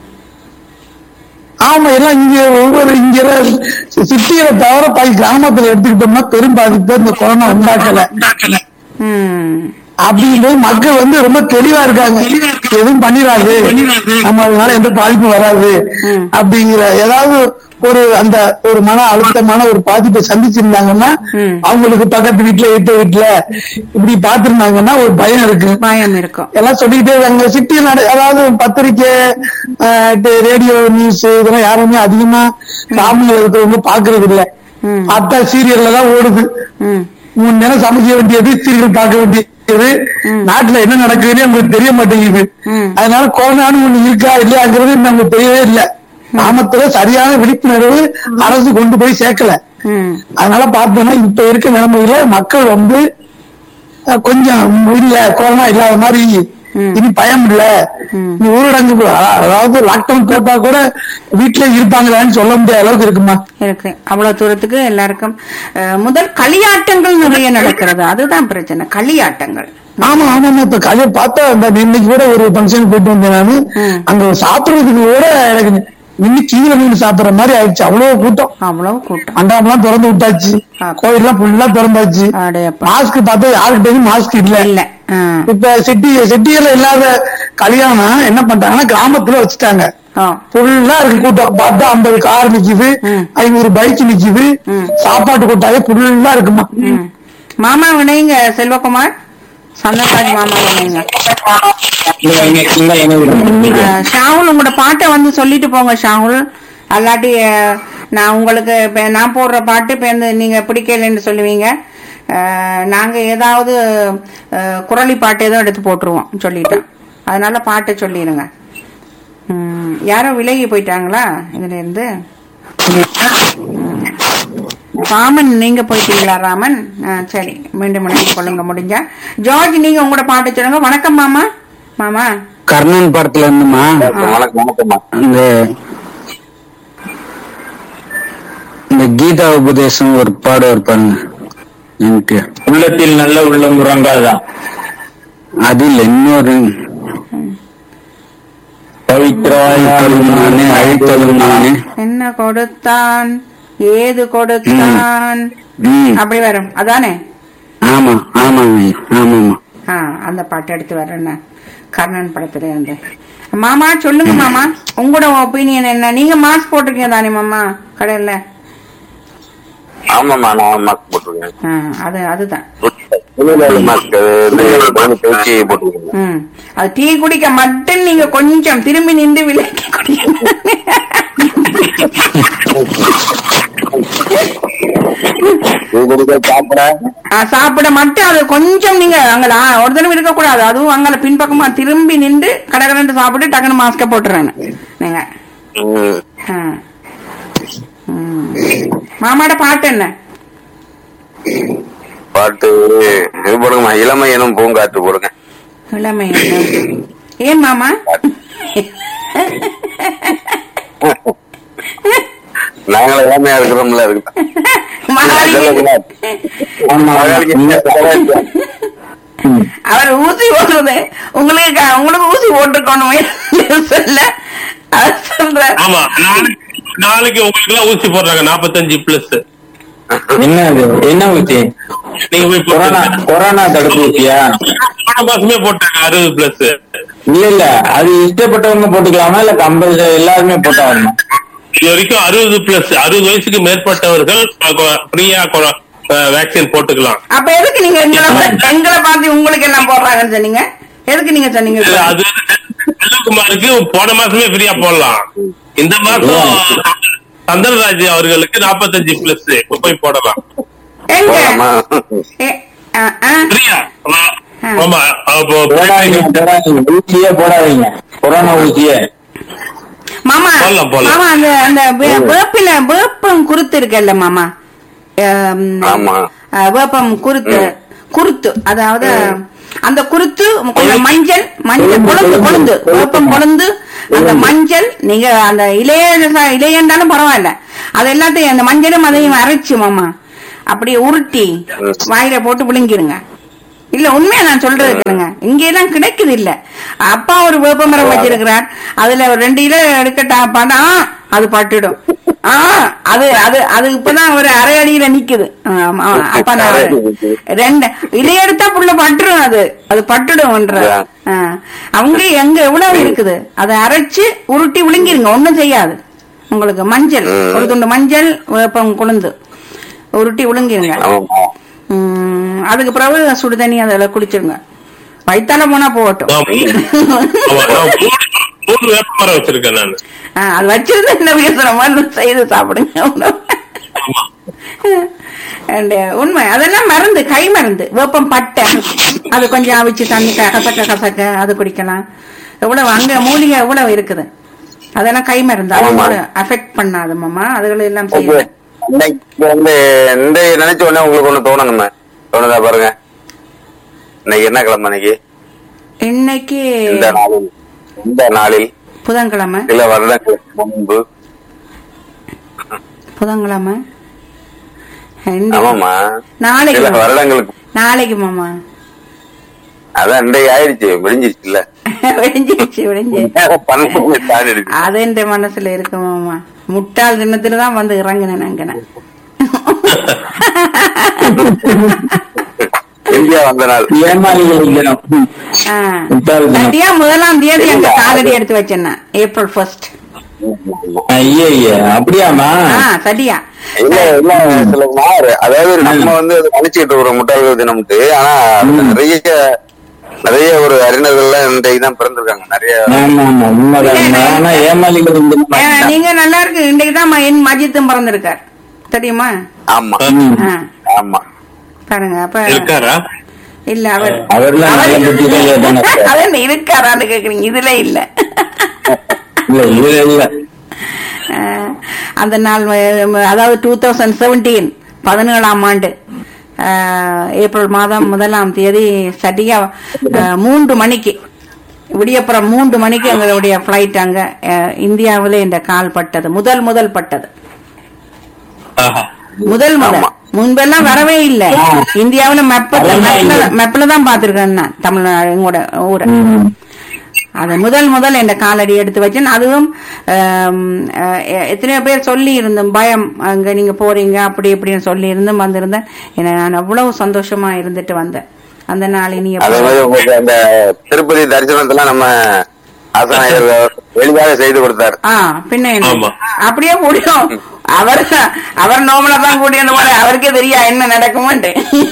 ஆமா எல்லாம் இங்க ஒவ்வொரு இங்க சிட்டியில தவிர பை கிராமத்துல எடுத்துக்கிட்டோம்னா பெரும் பாதிப்பு இந்த கொரோனா உண்டாக்கல ம் அப்படின்றது மக்கள் வந்து ரொம்ப தெளிவா இருக்காங்க எதுவும் பண்ணிடாது நம்ம அதனால எந்த பாதிப்பும் வராது ம். அப்படிங்கிற ஏதாவது ஒரு அந்த ஒரு மன அழுத்தமான ஒரு பாதிப்பை சந்திச்சிருந்தாங்கன்னா ம். அவங்களுக்கு பக்கத்து வீட்டுல எட்ட வீட்டுல இப்படி பாத்துருந்தாங்கன்னா ஒரு பயம் இருக்கு பயம் இருக்கும் எல்லாம் சொல்லிக்கிட்டே இருக்காங்க சிட்டி நட அதாவது பத்திரிக்கை ரேடியோ நியூஸ் இதெல்லாம் யாருமே அதிகமா கிராமங்கள் இருக்கிறவங்க பாக்குறது இல்ல ம். பார்த்தா சீரியல்ல தான் ஓடுது ம் மூணு நேரம் சமைக்க வேண்டியது சீரியல் பார்க்க வேண்டியது நாட்டுல என்ன நடக்குதுன்னு நமக்கு தெரிய மாட்டேங்குது ம். அதனால கொரோனான்னு ஒண்ணு இருக்கா இல்லையாங்கிறது நமக்கு தெரியவே இல்ல கிராமத்துல சரியான விழிப்புணர்வு அரசு கொண்டு போய் சேர்க்கல ம் அதனால பார்த்தோம்னா இப்ப இருக்க நிலைமையில மக்கள் வந்து அஹ், கொஞ்சம் இல்ல கொரோனா இல்லாத மாதிரி ம். இனி பயம் இல்ல ம். இனி ஊரடங்கு அ- அதாவது லாக்டவுன் போட்டா கூட வீட்டுல இருப்பாங்களான்னு சொல்ல முடியாத அளவுக்கு இருக்குமா இருக்கு அவ்வளவு தூரத்துக்கு எல்லாருக்கும் அஹ், முதல் களியாட்டங்கள் நிறைய நடக்கிறது அதுதான் பிரச்சனை களியாட்டங்கள் ஆமா ஆமா இப்ப கதையை பார்த்தா அந்த இன்னைக்கு கூட ஒரு ஃபங்க்ஷன் போயிட்டு வந்தேன் நானு ம். அங்க சாப்பிடுறதுக்கு கூட எனக்கு நின்று கீழே நின்று சாப்பிடுற மாதிரி ஆயிடுச்சு அவ்வளவு கூட்டம் அவ்வளவு கூட்டம் மண்டபம்லாம் திறந்து விட்டாச்சு ஆ. கோயில்லாம் ஃபுல்லா திறந்தாச்சு அடையப்பா மாஸ்க் பார்த்தா யாருக்கிட்டையும் மாஸ்க் இல்ல இல்ல ஆ. இப்ப சிட்டி சிட்டியில இல்லாத கல்யாணம் என்ன பண்றாங்கன்னா கிராமத்துல வச்சுட்டாங்க ஆ. ஃபுல்லா இருக்கு கூட்டம் பார்த்தா ஐம்பது கார் நிக்குது ம். ஐநூறு பைக் நிக்குது ம். சாப்பாட்டு கூட்டாவே ஃபுல்லா இருக்குமா ம். மாமா வினைங்க செல்வகுமார் சந்தன்ராஜ் மாமா வினைங்க அஹ், ஷாகுல் உங்களோட பாட்டை வந்து சொல்லிட்டு போங்க ஷாகுல் அல்லாட்டி அஹ், நான் உங்களுக்கு இப்ப நான் போடுற பாட்டு இப்ப இந்த நீங்க பிடிக்கலைன்னு சொல்லுவீங்க அஹ், நாங்க ஏதாவது அஹ், குரலி பாட்டு ஏதோ எடுத்து போட்டுருவோம் சொல்லிட்டேன் அதனால பாட்டை சொல்லிடுங்க ம், யாரோ விலகி போயிட்டாங்களா இதுல இருந்து ராமன் நீங்க போயிட்டீங்களா ராமன் ஆ, சரி மீண்டும் இணைந்து கொள்ளுங்க முடிஞ்சா ஜார்ஜ் நீங்க உங்களோட பாட்டு சொல்லுங்க வணக்கம் மாமா மாமா கர்ணன் படத்துல இருந்துமா வணக்கம் வணக்கம்மா இந்த இந்த கீதா உபதேசம் ஒரு பாடம் இருப்பாங்க எனக்கு உள்ளத்தில் நல்ல உள்ளம் உறங்காதான் அது இல்ல இன்னொரு பவித்ராயும் நானே அழித்தலும் நானே என்ன கொடுத்தான் ஏது கொடுத்தான் ம், அப்படி வரும் அதானே ஆமா ஆமாங்க ஆமாமா ஆ அந்த பாட்டு எடுத்து வர்றேன்னு கர்ணன் படத்துல இருந்து மாமா சொல்லுங்க மாமா உங்களோட ஒப்பீனியன் என்ன நீங்க மாஸ்க் போட்டிருக்கீங்க தானே மாமா கடையில ஆமாம்மா நான் மாஸ்க் போட்டிருக்கேன் ஆ, அது அதுதான் மாஸ்க் பேச்சு போட்டிருக்கேன் ம் அது டீ குடிக்க மட்டும் நீங்க கொஞ்சம் திரும்பி நின்று விலக்கி குடிக்கணும் சாப்பிட ஆ, சாப்பிட மட்டும் அது கொஞ்சம் நீங்க அங்க ஒரு தடவை இருக்க கூடாது அதுவும் அங்க பின்பக்கமா திரும்பி நின்று கடகரண்டு சாப்பிட்டு டக்குனு மாஸ்க போட்டுறேன் நீங்க ம். ஆ. ம். மாமாட பாட்டு என்ன பாட்டு இது போடுங்கம்மா இளமை எனும் பூங்காற்று போடுங்க இளமை என்ன? ஏன் மாமா நாங்களும் இளமையா இருக்கிறோம்ல இருக்கு மகாலிங்க அவர் ஊசி போடுறது உங்களுக்கு க- உங்களுக்கு ஊசி போட்டுருக்கணுமே சொல்ல அவர் சொல்ற ஆமா நாளைக்கு நாளைக்கு உங்களுக்கு எல்லாம் ஊசி போடுறாங்க நாற்பத்தஞ்சு பிளஸ் என்ன அது என்ன ஊசி நீங்க போய் கொரோனா போட்டுருங்க. கொரோனா தடுப்பூசியா போன மாசமே போட்டாங்க அறுபது பிளஸ் இல்ல இல்ல அது இஷ்டப்பட்டவங்க போட்டுக்கலாமா இல்ல கம்பல்சரி எல்லாருமே போட்டாங்க இது வரைக்கும் அறுபது பிளஸ் அறுபது வயசுக்கு மேற்பட்டவர்கள் ஃப்ரீயா வேக்சின் போட்டுக்கலாம் அப்ப எதுக்கு நீங்க எங்களை எங்களை பார்த்து உங்களுக்கு என்ன போடுறாங்கன்னு சொன்னீங்க எதுக்கு நீங்க சொன்னீங்க இல்ல, அது செல்வகுமாருக்கு போன மாசமே ஃப்ரீயா போடலாம் இந்த மாசம் சந்திரராஜ் அவர்களுக்கு நாற்பத்தஞ்சு பிளஸ் போய் போடலாம் எங்க போலாமா? ஏ, ஆ, ஆ. ஃப்ரீயா ஆமா அப்போ போடாதீங்க போடாதீங்க ஊசியே போடாதீங்க கொரோனா ஊசியே மாமா போடலாம், போடலாம். மாமா அந்த அந்த வே- வேப்பில வேப்பம் குருத்து இருக்குல்ல மாமா ஆம், ஆமா. ஆ, வேப்பம் குருத்து குருத்து அதாவது அந்த குருத்து கொஞ்சம் மஞ்சள் மஞ்சள் கொழுந்து கொழுந்து வேப்பம் கொழுந்து அந்த மஞ்சள் நீங்க அந்த இளைய இளையண்டாலும் பரவாயில்ல அது எல்லாத்தையும் அந்த மஞ்சளும் அதையும் அரைச்சு மாமா அப்படியே உருட்டி வாயில போட்டு விழுங்கிருங்க இல்ல உண்மையா நான் சொல்றது கேளுங்க இங்க எல்லாம் கிடைக்குது இல்ல அப்பா ஒரு வேப்ப மரம் வச்சிருக்கிறார் அதுல ஒரு ரெண்டு கிலோ எடுக்கட்டா அப்பானா அது பட்டுடும் ஆ அது அது அது இப்பதான் ஒரு அரை அடியில நிக்குது ஆமா, அப்பா நான் ரெண்டு இலைய எடுத்தா புள்ள பட்டுரும் அது அது பட்டுடும்ன்ற ஆ. அவங்க எங்க எவ்வளவு இருக்குது அதை அரைச்சு உருட்டி விழுங்கிருங்க ஒண்ணும் செய்யாது உங்களுக்கு மஞ்சள் ஒரு துண்டு மஞ்சள் வேப்பம் குளுந்து உருட்டி விழுங்கிருங்க ஆமாம்மா. ம், அதுக்கு பிறகு சுடு தண்ணி அதில் குடிச்சிருங்க வயித்தால போனா போகட்டும் நான் மூணு- ஆமா, நான் மூணு மூணு வேப்ப மரம் வச்சிருக்கேன் நான் ஆ, அது வச்சிருந்து என்ன பேசுற மாதிரி செய்து சாப்பிடுங்க And, உண்மை அதெல்லாம் மருந்து கை மருந்து வேப்பம் பட்டை அது கொஞ்சம் அவிச்சு தண்ணி க- கசக்க கசக்க அது குடிக்கலாம் எவ்வளவு அங்க மூலிகை எவ்வளவு இருக்குது அதெல்லாம் கை மருந்து அது அஃபெக்ட் பண்ணாது மாமா அதுகளை எல்லாம் செய்யுது இன்னைக்கு வந்து இந்த நினைச்ச உடனே உங்களுக்கு ஒண்ணு தோணுங்கம்மா தோணுதா பாருங்க இன்னைக்கு என்ன கிழமை இன்னைக்கு இன்னைக்கு இந்த நாளில் இந்த நாளில் புதன்கிழமை சில வருடங்களுக்கு முன்பு புதன்கிழமை இன்னைக்கு- ஆமாமா நாளைக்கு சில மாமா. வருடங்களுக்கு நாளைக்கு மாமா அதான் இன்றைக்கு ஆயிடுச்சு விடிஞ்சிருச்சுல்ல விடிஞ்சிருச்சு விடிஞ்சிருச்சு பன்னெண்டு தாண்டி இருக்கு அது என் மனசுல இருக்கு மாமா முட்டாள் தினத்துல தான் வந்து இறங்கினேன் அங்கன இந்தியா வந்த நாள் ஏமாளிகள் தினம் முட்டாள் தினம். சத்தியா முதலாம் தேதி அங்க காலடி எடுத்து வச்சேன் நான். ஏப்ரல் ஃபர்ஸ்ட் ஐயே ஐயே அப்படியாமா ஆ சரியா இல்ல இல்ல சில மாறு அதாவது நம்ம வந்து அதை நினைச்சுக்கிட்டு இருக்கிறோம் முட்டாள்கள் தினம்ட்டு ஆனா அதுல நிறைய நிறைய ஒரு அறிஞர்கள்லாம் இன்றைக்கு தான் பிறந்திருக்காங்க நிறைய ஆமா ஆமா உண்மைதான் உண்மை. ஆனா ஏமாளிகள் தினம் ஏ, நீங்க நல்லா இருக்கு இன்றைக்கு தான் ம- என் மஜித்தும் பிறந்திருக்கார் தெரியுமா ஆமா ஆ, ஆமா பாருங்க அப்ப இருக்காரா இல்ல அவர் அவர்லாம் நல்ல அவர் புத்தி தான் கேட்டாங்க அது என்ன இருக்காரான்னு கேக்குறீங்க இதுல இல்ல இல்ல இல்ல இல்ல அஹ், அந்த நாள் வ- அதாவது டூ தௌசண்ட் செவன்டீன் பதினேழாம் ஆண்டு அஹ், ஏப்ரல் மாதம் முதலாம் தேதி சரியா அஹ், மூன்று மணிக்கு விடியப்புறம் மூன்று மணிக்கு எங்களுடைய பிளைட் அங்க அஹ், இந்தியாவிலே இந்த கால் பட்டது முதல் முதல் பட்டது ஆஹா. முதல் முதல் முன்பெல்லாம் வரவே இல்ல இந்தியாவுல மெப்ப மெப்ல தான் பாத்துருக்கேன் நான் தமிழ்நாடு எங்களோட ஊரை ம். அது முதல் முதல் என் காலடி எடுத்து வச்சேன் அதுவும் ஆம், அஹ், எத்தனையோ பேர் சொல்லி இருந்தோம் பயம் அங்க நீங்க போறீங்க அப்படி இப்படின்னு சொல்லி இருந்தும் வந்திருந்தேன் ஏன்னா நான் அவ்வளவு சந்தோஷமா இருந்துட்டு வந்தேன் அந்த நாள் இனி அதே மாதிரி உங்களுக்கு அந்த திருப்பதி தரிசனத்தெல்லாம் நம்ம ஆசனாயர் எளிதாக செய்து கொடுத்தார் ஆ பின்ன என்ன? ஆமா. அப்படியே முடியும் அவர் அவர் நோமல தான் கூட்டி வந்து போற அவருக்கே தெரியா என்ன நடக்குமான்ட்டு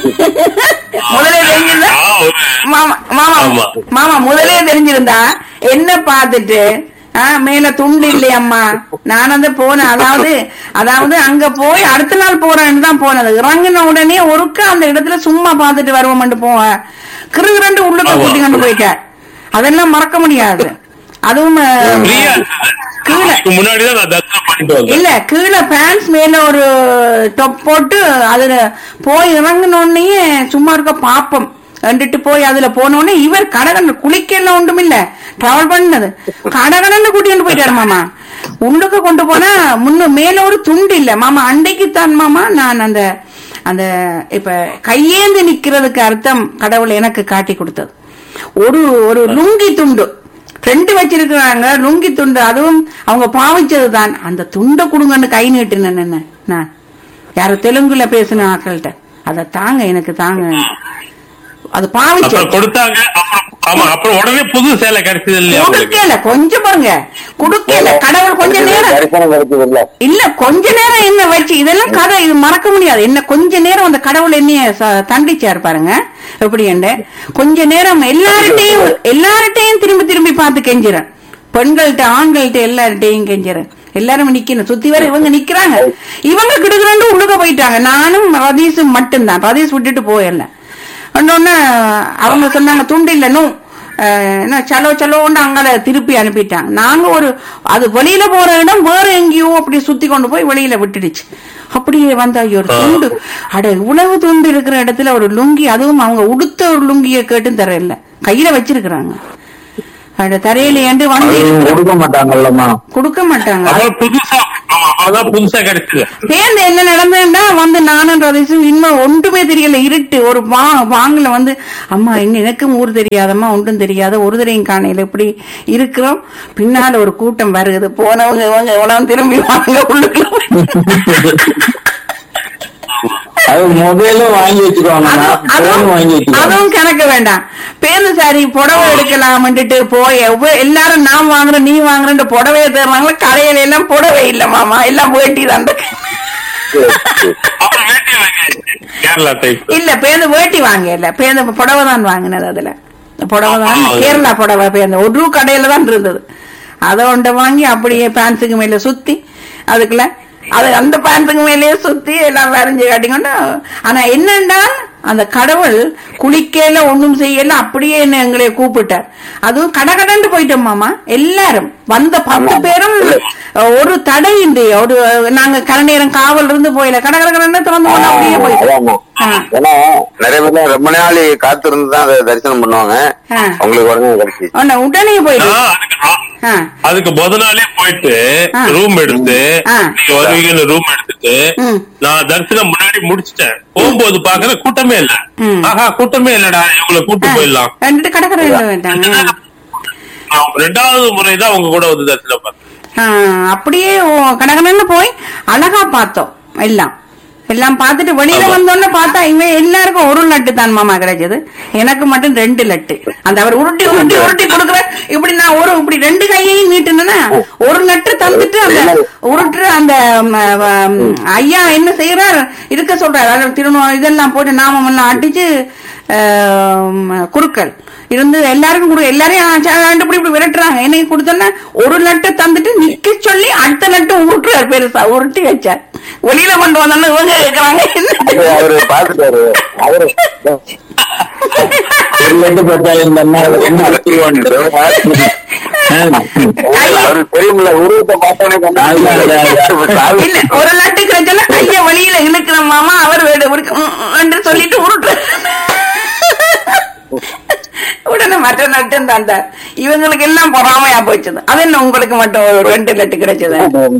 முதலே தெரிஞ்சிருந்தா ஆ, ஒரு- மாமா மாமா ஆமா. மாமா முதலே தெரிஞ்சிருந்தா என்ன பார்த்துட்டு ஆ, மேல துண்டு இல்லையம்மா நான் வந்து போனேன் அதாவது அதாவது அங்க போய் அடுத்த நாள் போறேன்னு தான் போனது இறங்கின உடனே ஒருக்கா அந்த இடத்துல சும்மா பார்த்துட்டு வருவோம்னு போவேன் கிருகிரண்டு உள்ளுக்க ஆமா. கூட்டி கொண்டு போயிட்டேன் அதெல்லாம் மறக்க முடியாது அதுவும் அஹ், ஃப்ரீயா கீழே இதுக்கு முன்னாடிதான் நான் தரிசனம் பண்ணிட்டு வந்தேன் இல்ல கீழே பேண்ட்ஸ் மேல ஒரு டொப் போட்டு அதுல போய் இறங்கினோடனே சும்மா இருக்க பாப்பம் கண்டுட்டு போய் அதுல போனோடனே இவர் கடகன் குளிக்கலாம் ஒன்றும் இல்ல டிராவல் பண்ணது கடகடன்னு கூட்டிட்டு போயிட்டாரு மாமா உள்ளுக்கு கொண்டு போனா முன்ன மேல ஒரு துண்டு இல்ல மாமா அண்டைக்குத்தான் மாமா நான் அந்த அந்த இப்ப கையேந்து நிக்கிறதுக்கு அர்த்தம் கடவுள் எனக்கு காட்டி கொடுத்தது ஒரு ஒரு லுங்கி துண்டு ரெண்டு வச்சிருக்கிறாங்க லுங்கி துண்டு அதுவும் அவங்க பாவிச்சது தான் அந்த துண்டை கொடுங்கன்னு கை நீட்டினேன் என்ன நான் யாரோ தெலுங்குல பேசின ஆக்கள்கிட்ட அதை தாங்க எனக்கு தாங்க அது பாவிச்சது அப்புறம் கொடுத்தாங்க அப்புறம் ஆமா அப்புறம் உடனே புது சேலை கிடைச்சது இல்லையா உங்களுக்கு கொடுக்கல கொஞ்சம் பாருங்க கொடுக்கல கடவுள் கொஞ்ச நேரம் தரிசனம் கிடைச்சது இல்ல இல்ல கொஞ்ச நேரம் என்ன வச்சு இதெல்லாம் கதை இது மறக்க முடியாது என்ன கொஞ்ச நேரம் அந்த கடவுள் என்னைய ச- தண்டிச்சார் பாருங்க எப்படி என்ன கொஞ்ச நேரம் எல்லார்ட்டையும் எல்லார்ட்டையும் திரும்பி திரும்பி பார்த்து கெஞ்சிறேன் பெண்கள்கிட்ட ஆண்கள்கிட்ட எல்லார்ட்டையும் கெஞ்சிறேன் எல்லாரும் நிக்கணும் சுத்தி வர இவங்க நிக்கிறாங்க இவங்க கிடுக்குறாண்டு உள்ளுக்க போயிட்டாங்க நானும் ரதீஷும் மட்டும்தான் ரதீஷ் விட்டுட்டு போயிடல ஒன்னொன்னு அவங்க சொன்னாங்க துண்டு இல்லனும் என்ன சலோ சலோன்னு அங்கால திருப்பி அனுப்பிட்டாங்க நாங்க ஒரு அது வெளியில போற இடம் வேற எங்கேயோ அப்படி சுத்தி கொண்டு போய் வெளியில விட்டுடுச்சு அப்படியே வந்த ஐயோ ஒரு துண்டு அட இவ்வளவு துண்டு இருக்கிற இடத்துல ஒரு லுங்கி அதுவும் அவங்க உடுத்த ஒரு லுங்கிய கேட்டும் தரல கையில வச்சிருக்கிறாங்க அட தரையில ஏண்டு வந்து அது கொடுக்க மாட்டாங்கல்லம்மா கொடுக்க மாட்டாங்க அப்புறம் புதுசா ஆமா அதான் புதுசா கிடைச்சது சேர்ந்து என்ன நடந்ததுன்னா வந்து நானும் ரதீஷும் இன்னும் ஒன்றுமே தெரியல இருட்டு ஒரு வா வாங்கல வந்து அம்மா எங்க எனக்கும் ஊர் தெரியாதம்மா ஒன்றும் தெரியாத ஒரு தரையும் காணையில இப்படி இருக்கிறோம் பின்னால ஒரு கூட்டம் வருகுது போனவங்க இவங்க எவ்வளவு திரும்பி வாங்க உள்ளுக்குள்ள அது மொபைலும் வாங்கி வச்சுக்கோங்கம்மா அதுவும்- போன் அதுவும் வாங்கி வச்சுக்கோங்க அதுவும் கணக்கு வேண்டாம் பேருந்து சாரி புடவை எடுக்கலாம்னுட்டு போய் எவ்வ- எல்லாரும் நான் வாங்குறேன் நீ வாங்குறேன் புடவைய தருவாங்களா கடையில எல்லாம் புடவை இல்ல மாமா எல்லாம் வேட்டி தான் அப்புறம் வேட்டி வாங்கியாச்சு. கேரளா டைப் இல்ல பேருந்து வேட்டி வாங்க இல்ல பேருந்து புடவை தான் வாங்கினது அதுல புடவை தான் ஆ, கேரளா புடவை பேருந்து ஒரு கடையில தான் இருந்தது அதை ஒன்றை வாங்கி அப்படியே பேண்ட்ஸுக்கு மேல சுத்தி அதுக்குள்ள அது அந்த பேண்ட்டுக்கு மேலேயே சுத்தி எல்லாம் வரைஞ்சு காட்டிக்கொண்டு ஆனா என்னண்டா அந்த கடவுள் குளிக்கல ஒண்ணும் செய்யல அப்படியே என்ன எங்களை கூப்பிட்டார் அதுவும் கடகடன்னு போயிட்டோம் மாமா எல்லாரும் வந்த பத்து பேரும் ஒரு தடையின்றி ஒரு நாங்க கரநேரம் காவல் இருந்து போயில கடகடன்னு திறந்து போனா அப்படியே போயிட்டோம் அதாம்மா. ஆ. ஏன்னா நிறைய பேர் ரொம்ப நாள் காத்திருந்து தான் அதை தரிசனம் பண்ணுவாங்க ஆ. அவங்களுக்கு உடனே கிடைச்சி உடனே உடனே போயிட்டு நான் அதுக்கு- ஆ, ஆ. அதுக்கு முத நாளே போயிட்டு ஆ. ரூம் எடுத்து ஆ. நீங்க வருவீங்கன்னு ரூம் எடுத்துட்டு ம். நான் தரிசனம் முன்னாடி முடிச்சிட்டேன் போகும்போது பாக்குற கூட்டமே இல்ல ம். ஆஹா கூட்டமே இல்லடா இவங்களை கூட்டு போயிடலாம் ரெண்டு கடற்கரையில வேண்டாங்க நான் ரெண்டாவது முறைதான் உங்க கூட வந்து தரிசனம் பார்த்தேன் ஆ, அப்படியே கடகடன்னு போய் அழகா பார்த்தோம் எல்லாம் எல்லாம் பார்த்துட்டு வெளியில ஆமா. வந்தோன்னு பார்த்தா இவன் எல்லாருக்கும் ஒரு லட்டு தான் மாமா கிடைச்சது எனக்கு மட்டும் ரெண்டு லட்டு அந்த அவர் உருட்டி உருட்டி உருட்டி கொடுக்குற இப்படி நான் ஒரு இப்படி ரெண்டு கையையும் நீட்டுனேன்னா ஒரு லட்டு தந்துட்டு அந்த உருட்டுற அந்த ம, ம, ஐயா என்ன செய்யறார் இருக்க சொல்றாரு அதாவது திருநூறு இதெல்லாம் போட்டு நாமம் எல்லாம் அடிச்சு ஆம், குறுக்கள் இருந்து எல்லாருக்கும் கொடு எல்லாரையும் ஆ, சா, இப்படி இப்படி விரட்டுறாங்க என்னைக்கு கொடுத்தோன்னா ஒரு லட்டு தந்துட்டு நிக்க சொல்லி அடுத்த லட்டு உருட்டுறாரு பெருசா உருட்டி வச்சார் வெளியில கொண்டு வந்தோன்னு இவங்க கேக்குறாங்க என்ன அவரு பாத்துட்டாரு அவரு ஒரு லட்டு பத்தாயிரம் தந்தா அதுல என்ன அடிச்சிருவான்னு அவரு தெரியுமில்ல உருவத்தை இல்ல ஒரு லட்டு கிடைச்சல ஐயா வெளியில இழுக்கிற மாமா அவர் வேடு உருக்கு- ம், ம், என்று சொல்லிட்டு உருட்டுறாரு உடனே மற்ற லட்டு தந்தார் இவங்களுக்கு எல்லாம் பொறாமையா போச்சுது அது என்ன உங்களுக்கு மட்டும் ஒரு ரெண்டு லட்டு கிடைச்சது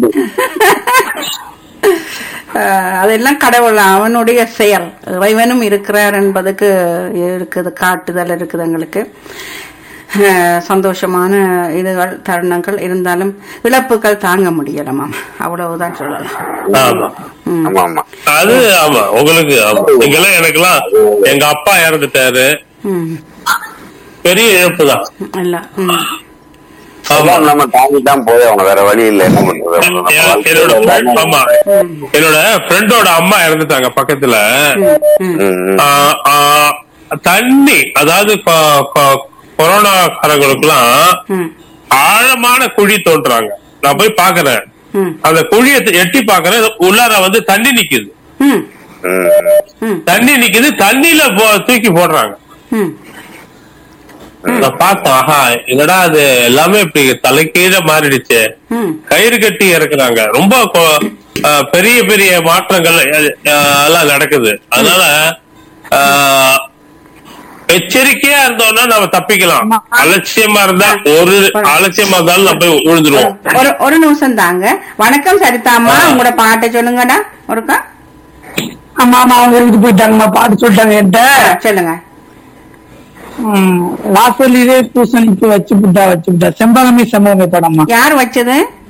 ஆஹ் அதெல்லாம் கடவுள் அவனுடைய செயல் இறைவனும் இருக்கிறார் என்பதுக்கு இருக்குது காட்டுதல் இருக்குது எங்களுக்கு ஆஹ் சந்தோஷமான இதுகள் தருணங்கள் இருந்தாலும் இழப்புகள் தாங்க முடியலமாம் அவ்வளவுதான் சொல்லலாம் ஆமா ம். ஆமா ஆமா அது ஆமா உங்களுக்கு ஆமா நீங்கெல்லாம் எனக்கெல்லாம் எங்க அப்பா இறந்துட்டாரு ம். பெரிய இழப்பு தான் இல்ல ம். ஆமா அதான் நம்ம தாண்டி தான் போய் அவங்க வேற வழி இல்ல என்ன பண்றது நம்ம எ- என்னோட friend- வாழ்க்கையில ஆமா என்னோட ஃப்ரெண்டோட அம்மா இறந்துட்டாங்க பக்கத்துல ம். ம், ம். ஆ, ஆ, தண்ணி அதாவது கொ- கொ- கொரோனா காரங்களுக்குலாம் ம். ஆழமான குழி தோன்றாங்க நான் போய் பாக்குறேன் ம். அந்த குழியை எட்டி பாக்குறேன் உள்ளார வந்து தண்ணி நிக்குது ம். ம், ம். தண்ணி நிக்குது தண்ணியில போ- தூக்கி போடுறாங்க ம். நான் பார்த்தேன் ஆஹா என்னடா அது எல்லாமே இப்படி தலைக்கீழ மாறிடுச்சு ம். கயிறு கட்டி இறக்குறாங்க ரொம்ப கொ- அஹ், பெரிய பெரிய மாற்றங்கள் அஹ், எல்லாம் நடக்குது அதனால அஹ், எச்சரிக்கையா இருந்தோம்னா நம்ம தப்பிக்கலாம் அலட்சியமா இருந்தா ஒரு அலட்சியமா இருந்தாலும் நம்ம போய் விழுந்துருவோம் ஒரு ஒரு நிமிஷம் தாங்க வணக்கம் சரிதாம்மா உங்களோட பாட்டை சொல்லுங்கடா ஒருக்கா ஆமா ஆமா அவங்க இருந்து போயிட்டாங்கம்மா பாட்டு சொல்லிட்டாங்க என்கிட்ட சொல்லுங்க ம், வாசலிலே பூசணிக்கு வச்சு விட்டா வச்சு விட்டா செம்பகமே செம்பகமே படம்மா யார் வச்சது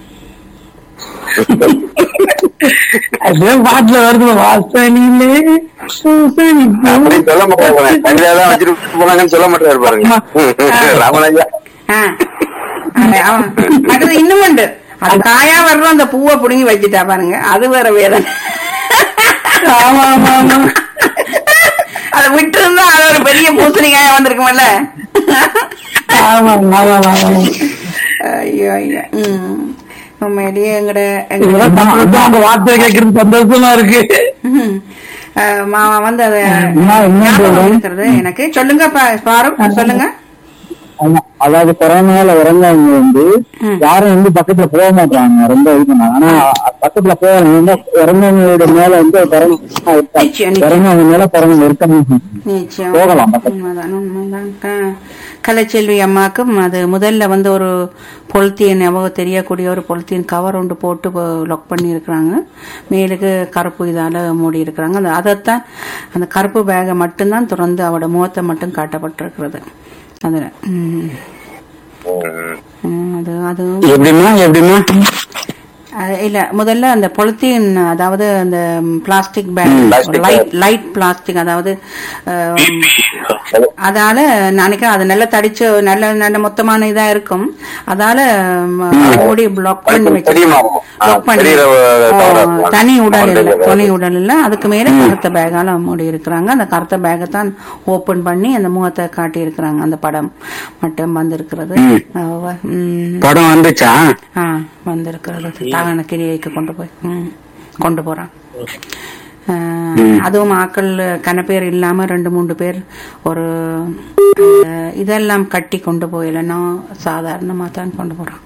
அது பாட்டுல வருது வாசலிலே பூசணி அப்படி சொல்ல மாட்டாரு தனியாதான் வச்சுட்டு போனாங்கன்னு சொல்ல மாட்டாரு பாருங்க ராமராஜா ஆ. அது அவன் அடுத்தது இன்னும் உண்டு அது காயா வர்ற அந்த பூவை புடுங்கி வச்சுட்டா பாருங்க அது வேற வேதனை ஆமா ஆமா ஆமா அதை விட்டு இருந்தா அது ஒரு பெரிய பூசணிக்காயா வந்திருக்கும்ல ஆமா ஆமா ஆமா ஐயோ ஐயோ ம் உண்மையிலேயே எங்கட எங்கட இதெல்லாம் சந்தோஷம் அவங்க வார்த்தையை கேட்கறது சந்தோஷமா இருக்கு ம். அஹ் மாமா வந்து அத என்ன, என்ன ஞாபகம் சொல்றேன்? இருக்கிறது எனக்கு சொல்லுங்க பா- பாருக் சொல்லுங்க ஆமா. அதாவது கொரோனால இறந்தவங்க வந்து ம். யாரும் வந்து பக்கத்துல போக மாட்டாங்க ரொம்ப இது பண்ணாங்க ஆனா பக்கத்துல போறவங்க இறந்தவங்களோட மேல வந்து கொரோனா நிச்சயம், நிச்சயம். இறந்தவங்க மேல கொரோனா இருக்க நிச்சயம் போகலாம் பக்கத்துல. உண்மைதான் உண்மைதான் க- கலைச்செல்வி அம்மாக்கும் அது முதல்ல வந்து ஒரு பொலித்தீன் எவ்வளோ தெரியக்கூடிய ஒரு பொலித்தீன் கவர் ஒன்று போட்டு லாக் பண்ணி இருக்கிறாங்க மேலுக்கு கருப்பு இதால மூடி இருக்கிறாங்க அந்த அதைத்தான் அந்த கருப்பு பேகை மட்டும்தான் திறந்து அவட முகத்தை மட்டும் காட்டப்பட்டிருக்கிறது அதுல ம். ம், அது அது எப்படிமா எப்படிமா அஹ் இல்ல முதல்ல அந்த பொலித்தீன் அதாவது அந்த plastic bag plastic light light plastic அதாவது அஹ், அதால நினைக்கிறேன் அது நல்ல தடிச்சு நல்ல நல்ல மொத்தமான இதா இருக்கும் அதால ம, மூடி பிளாக் பண்ணி வச்சு தெரியுமா இருக்கும். ஆ, பிளாக் பண்ணி தெரியுற, ஓ, தவறா இருக்கும். தனி உடல் இல்ல தெரியுற. துணை உடல் இல்ல அதுக்கு மேல கருத்த பேகால மூடி இருக்கிறாங்க அந்த கருத்த பேக்கை தான் ஓபன் பண்ணி அந்த முகத்தை காட்டி இருக்கிறாங்க அந்த படம் மட்டும் வந்திருக்கிறது அவ- ம். படம் வந்துச்சா ஆ வந்திருக்கிறது தாவன கிரியைக்கு கொண்டு போய் ம், கொண்டு போறான் ஆ, அதுவும் ஆக்கள் கன பேர் இல்லாம ரெண்டு மூன்று பேர் ஒரு ஆ, இதெல்லாம் கட்டி கொண்டு போயிலன்னா சாதாரணமா தான் கொண்டு போறான்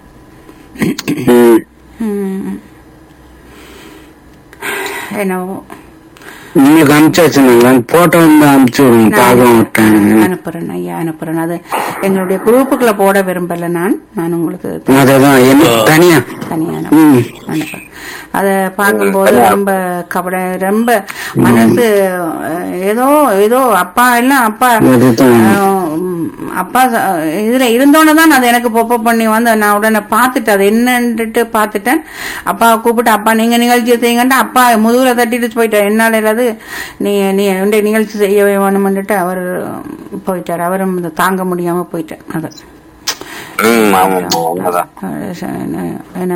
ம். என்னவோ உங்களுக்கு அனுப்பிச்சாச்சுங்களா போட்டோ வந்து அனுப்பிச்சு விடுங்க பார்க்க விட்டேன் அனுப்புறேன் ஐயா அனுப்புறேன் அது எங்களுடைய குரூப்புக்குள்ள போட விரும்பல நான் நான் உங்களுக்கு அததான் எனக்கு தனியா தனியா ம். அனுப்புறேன் அத பார்க்கும்போது ரொம்ப கவலை ரொம்ப மனசு அஹ், ஏதோ ஏதோ அப்பா எல்லாம் அப்பா அதுதான். அஹ், உம், அப்பா ச- இதுல இருந்தோன்னு தான் அது எனக்கு பொப்ப பண்ணி வந்து நான் உடனே பார்த்துட்டு அது என்னன்ட்டு பார்த்துட்டேன் அப்பா கூப்பிட்டு அப்பா நீங்க நிகழ்ச்சி செய்யுங்கன்ட்டு அப்பா முதுகுல தட்டிட்டு போயிட்டார் என்னால இல்லாது நீ நீ உன்னுடைய நிகழ்ச்சி செய்ய வேணும்னுட்டு அவர் போயிட்டார் அவரும் இதை தாங்க முடியாம போயிட்டார் அது ம் ஆமா உண்மைதான் அஹ் ச- என்ன- என்ன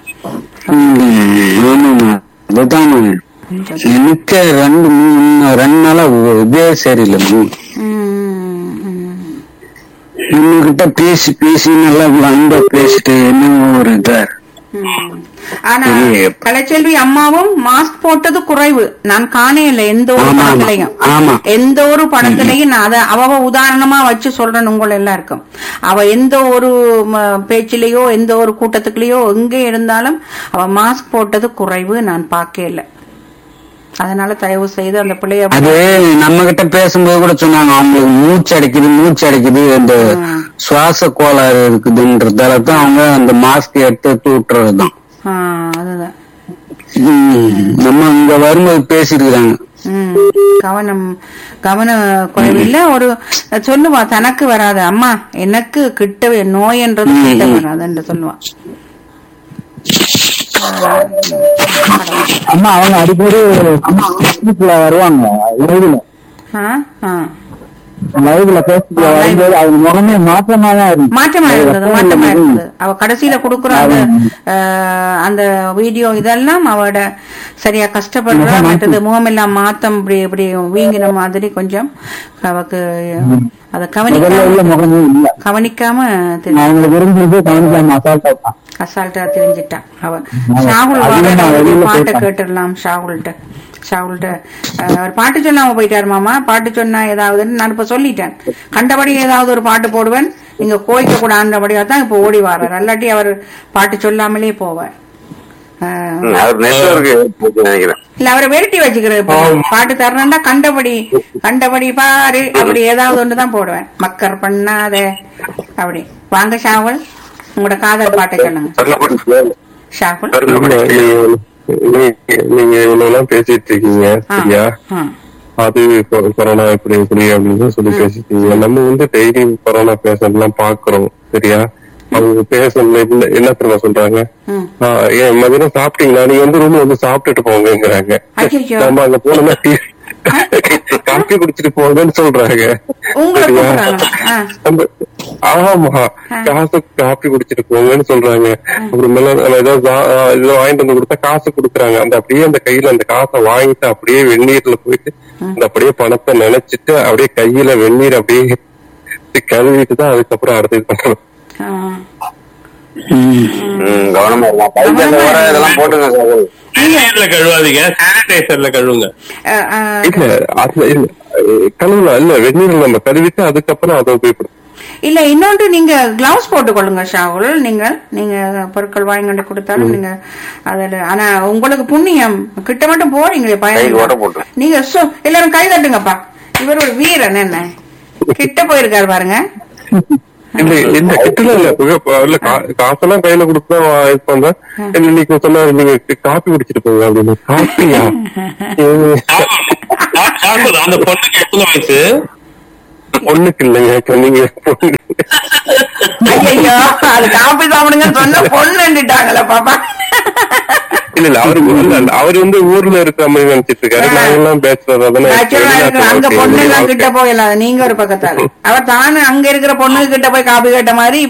ஆமாங்க அதுதான் எனக்கு ரெண்டு மூணு ரெண்டு நாளா இதே சரியில்லை ம், ம். உங்ககிட்ட பேசி பேசி நல்லா அன்பா பேசிட்டு என்ன ஒரு இதா ம். ஆனா சரி. கலைச்செல்வி அம்மாவும் மாஸ்க் போட்டது குறைவு நான் காணையில எந்த ஒரு ஆமா, ஆமா. படத்திலையும் ஆமா. எந்த ஒரு படத்திலையும் நான் அதை அவ உதாரணமா வச்சு சொல்றேன் உங்கள் எல்லாருக்கும் அவ எந்த ஒரு ம, பேச்சிலேயோ எந்த ஒரு கூட்டத்துக்குள்ளேயோ எங்கே இருந்தாலும் அவ மாஸ்க் போட்டது குறைவு நான் பார்க்கல அதனால தயவு செய்து அந்த பிள்ளைய அது நம்ம கிட்ட பேசும்போது கூட சொன்னாங்க அவங்களுக்கு மூச்சு அடைக்குது மூச்சு அடைக்குது அந்த சுவாச கோளாறு இருக்குதுன்றதால தான் அவங்க அந்த மாஸ்க் எடுத்து தூட்டுறதுதான் ஆ, அதுதான் ம், நம்ம இங்க வரும்போது பேசிருக்கிறாங்க ம், கவனம் கவன குறைவில்ல ஒரு சொல்லுவா தனக்கு வராது அம்மா எனக்கு கிட்டவே நோயன்றது கிட்ட வராதுன்னு சொல்லுவா அம்மா அவங்க அடிக்கடி வீட்டுல வருவாங்க லைவ்ல ஆ, ஆ. லைவ்ல பேசிட்டு வரும்போது அவங்க முகமே மாற்றமா தான் இருக்கும் மாற்றமா இருந்தது மாற்றமா இருந்தது அவ கடைசியில குடுக்குற அந்த அஹ், அந்த வீடியோ இதெல்லாம் அவட சரியா கஷ்டப்படுறா மற்றது முகமெல்லாம் மாத்தம் இப்படி இப்படி வீங்கின மாதிரி கொஞ்சம் அவக்கு அத முதல்ல கவனிக்காம உள்ள முகமே இல்ல கவனிக்காம தெரி- அவங்களுக்கு இருந்தது கவனிக்காம அசால்ட்டா இருப்பான் அசால்ட்டா தெரிஞ்சிட்டான் அவ ஷாகுல் அதுல நான் வாங்க வெளியில பாட்டை போயிட்டேன். கேட்டுடலாம் ஷாகுல்கிட்ட ஷாகுல்கிட்ட அஹ், அவர் பாட்டு சொல்லாம போயிட்டாரு மாமா பாட்டு சொன்னா ஏதாவதுன்னு நான் இப்ப சொல்லிட்டேன் கண்டபடி ஏதாவது ஒரு பாட்டு போடுவேன் நீங்க கோய்க்க கூட ஆண்டபடியா தான் இப்ப ஓடி வாரார் அல்லாட்டி அவர் பாட்டு சொல்லாமலே போவார் அஹ், அவர் நெட்ஒர்க் நினைக்கிறேன் இல்ல அவரை வெரட்டி வச்சுக்கிறது இப்ப. பாட்டு தரணும்டா கண்டபடி கண்டபடி பாரு அப்படி ஏதாவது ஒண்ணுதான் போடுவேன் மக்கர் பண்ணாத அப்படி வாங்க ஷாகுல் உங்களோட காதல் பாட்டை சொல்லுங்க ஷாகுல் நீங்க நீங்க இவ்வளவு எல்லாம் பேசிட்டு இருக்கீங்க ஆ, சரியா ஆ. அது கொ- கொரோனா இப்படி இப்படி அப்படின்னு சொல்லி பேசிட்டு இருக்கீங்க நம்ம வந்து டெய்லி கொரோனா பேஷண்ட் எல்லாம் பாக்குறோம் சரியா அவங்க பேஷண்ட்ல என்ன என்ன தெரியுமா சொல்றாங்க ம். ஆ, ஏன் மதியம் சாப்பிட்டீங்களா நீங்க வந்து ரூம் வந்து சாப்பிட்டுட்டு போங்கங்கிறாங்க அச்சச்சோ. நம்ம அங்க போனோம்னா டீ காஃபி குடிச்சிட்டு போங்கன்னு சொல்றாங்க உங்களை சரியா? கூப்பிடுறாங்களா? ஆ. நம்ம- ஆமா காசு காப்பி குடிச்சிட்டு போங்கன்னு சொல்றாங்க அப்புறமேல நம்ம ஏதோ சா- ஏதோ வாங்கிட்டு வந்து கொடுத்தா காசு கொடுக்குறாங்க அந்த அப்படியே அந்த கையில அந்த காசை வாங்கிட்டு அப்படியே வெந்நீர்ல போயிட்டு அந்த அப்படியே பணத்தை நினைச்சிட்டு அப்படியே கையில வெந்நீர் அப்படியே கழுவிட்டு தான் அதுக்கப்புறம் அடுத்து இது பண்ணணும் ஆ. கவனமா இருக்கலாம் பைக் அந்த ஓர இதெல்லாம் போட்டுங்க சார் வெந்நீர்ல கழுவாதீங்க சானிடைசர்ல கழுவுங்க அஹ், அஹ், இல்ல அதுல இல்ல அஹ் கழுவலாம் இல்ல வெந்நீர்ல நம்ம கழுவிட்டு அதுக்கப்புறம் அதை உபயோகப்படும் இல்ல இன்னொன்று நீங்க கிளவுஸ் போட்டுக்கொள்ளுங்க ஷாகுல் நீங்க நீங்க பொருட்கள் வாங்கி கொண்டு கொடுத்தாலும் நீங்க அதுல ஆனா உங்களுக்கு புண்ணியம் கிட்ட மட்டும் போறீங்களே கைக்கு ஓட்ட பயன் போட்டு. நீங்க சு- எல்லாரும் கை தட்டுங்கப்பா இவர் ஒரு வீரன் என்ன கிட்ட போயிருக்காரு பாருங்க இல்ல இல்ல கிட்டல இல்ல புகை- இல்ல கா- காசெல்லாம் கையில கொடுத்தா இது பண்ணா இல்ல நீங்க சொன்னா நீங்க காப்பி குடிச்சிட்டு போங்க அப்படின்னு காப்பியா சாகுல், அந்த பொண்ணுக்கு எத்தனை வயசு ஒண்ணுக்கு இல்லைங்க நீங்க பொண்ணு ஐயோ அது காப்பி சாப்பிடுங்க சொன்ன பொண்ணுட்டாங்களா பாப்பா இல்ல இல்ல அவரு இல்ல, இல்ல, அவரு வந்து ஊர்ல இருக்கிற மாதிரி நினைச்சிட்டு இருக்காரு நாங்கெல்லாம் பேசுறது அதனால Natural ஆ இருக்கு. அங்க பொண்ணு எல்லாம் கிட்ட போயிடலாம் நீங்க ஒரு பக்கத்தால அவர் தானே அங்க இருக்கிற பொண்ணு கிட்ட போய் காப்பி கேட்ட மாதிரி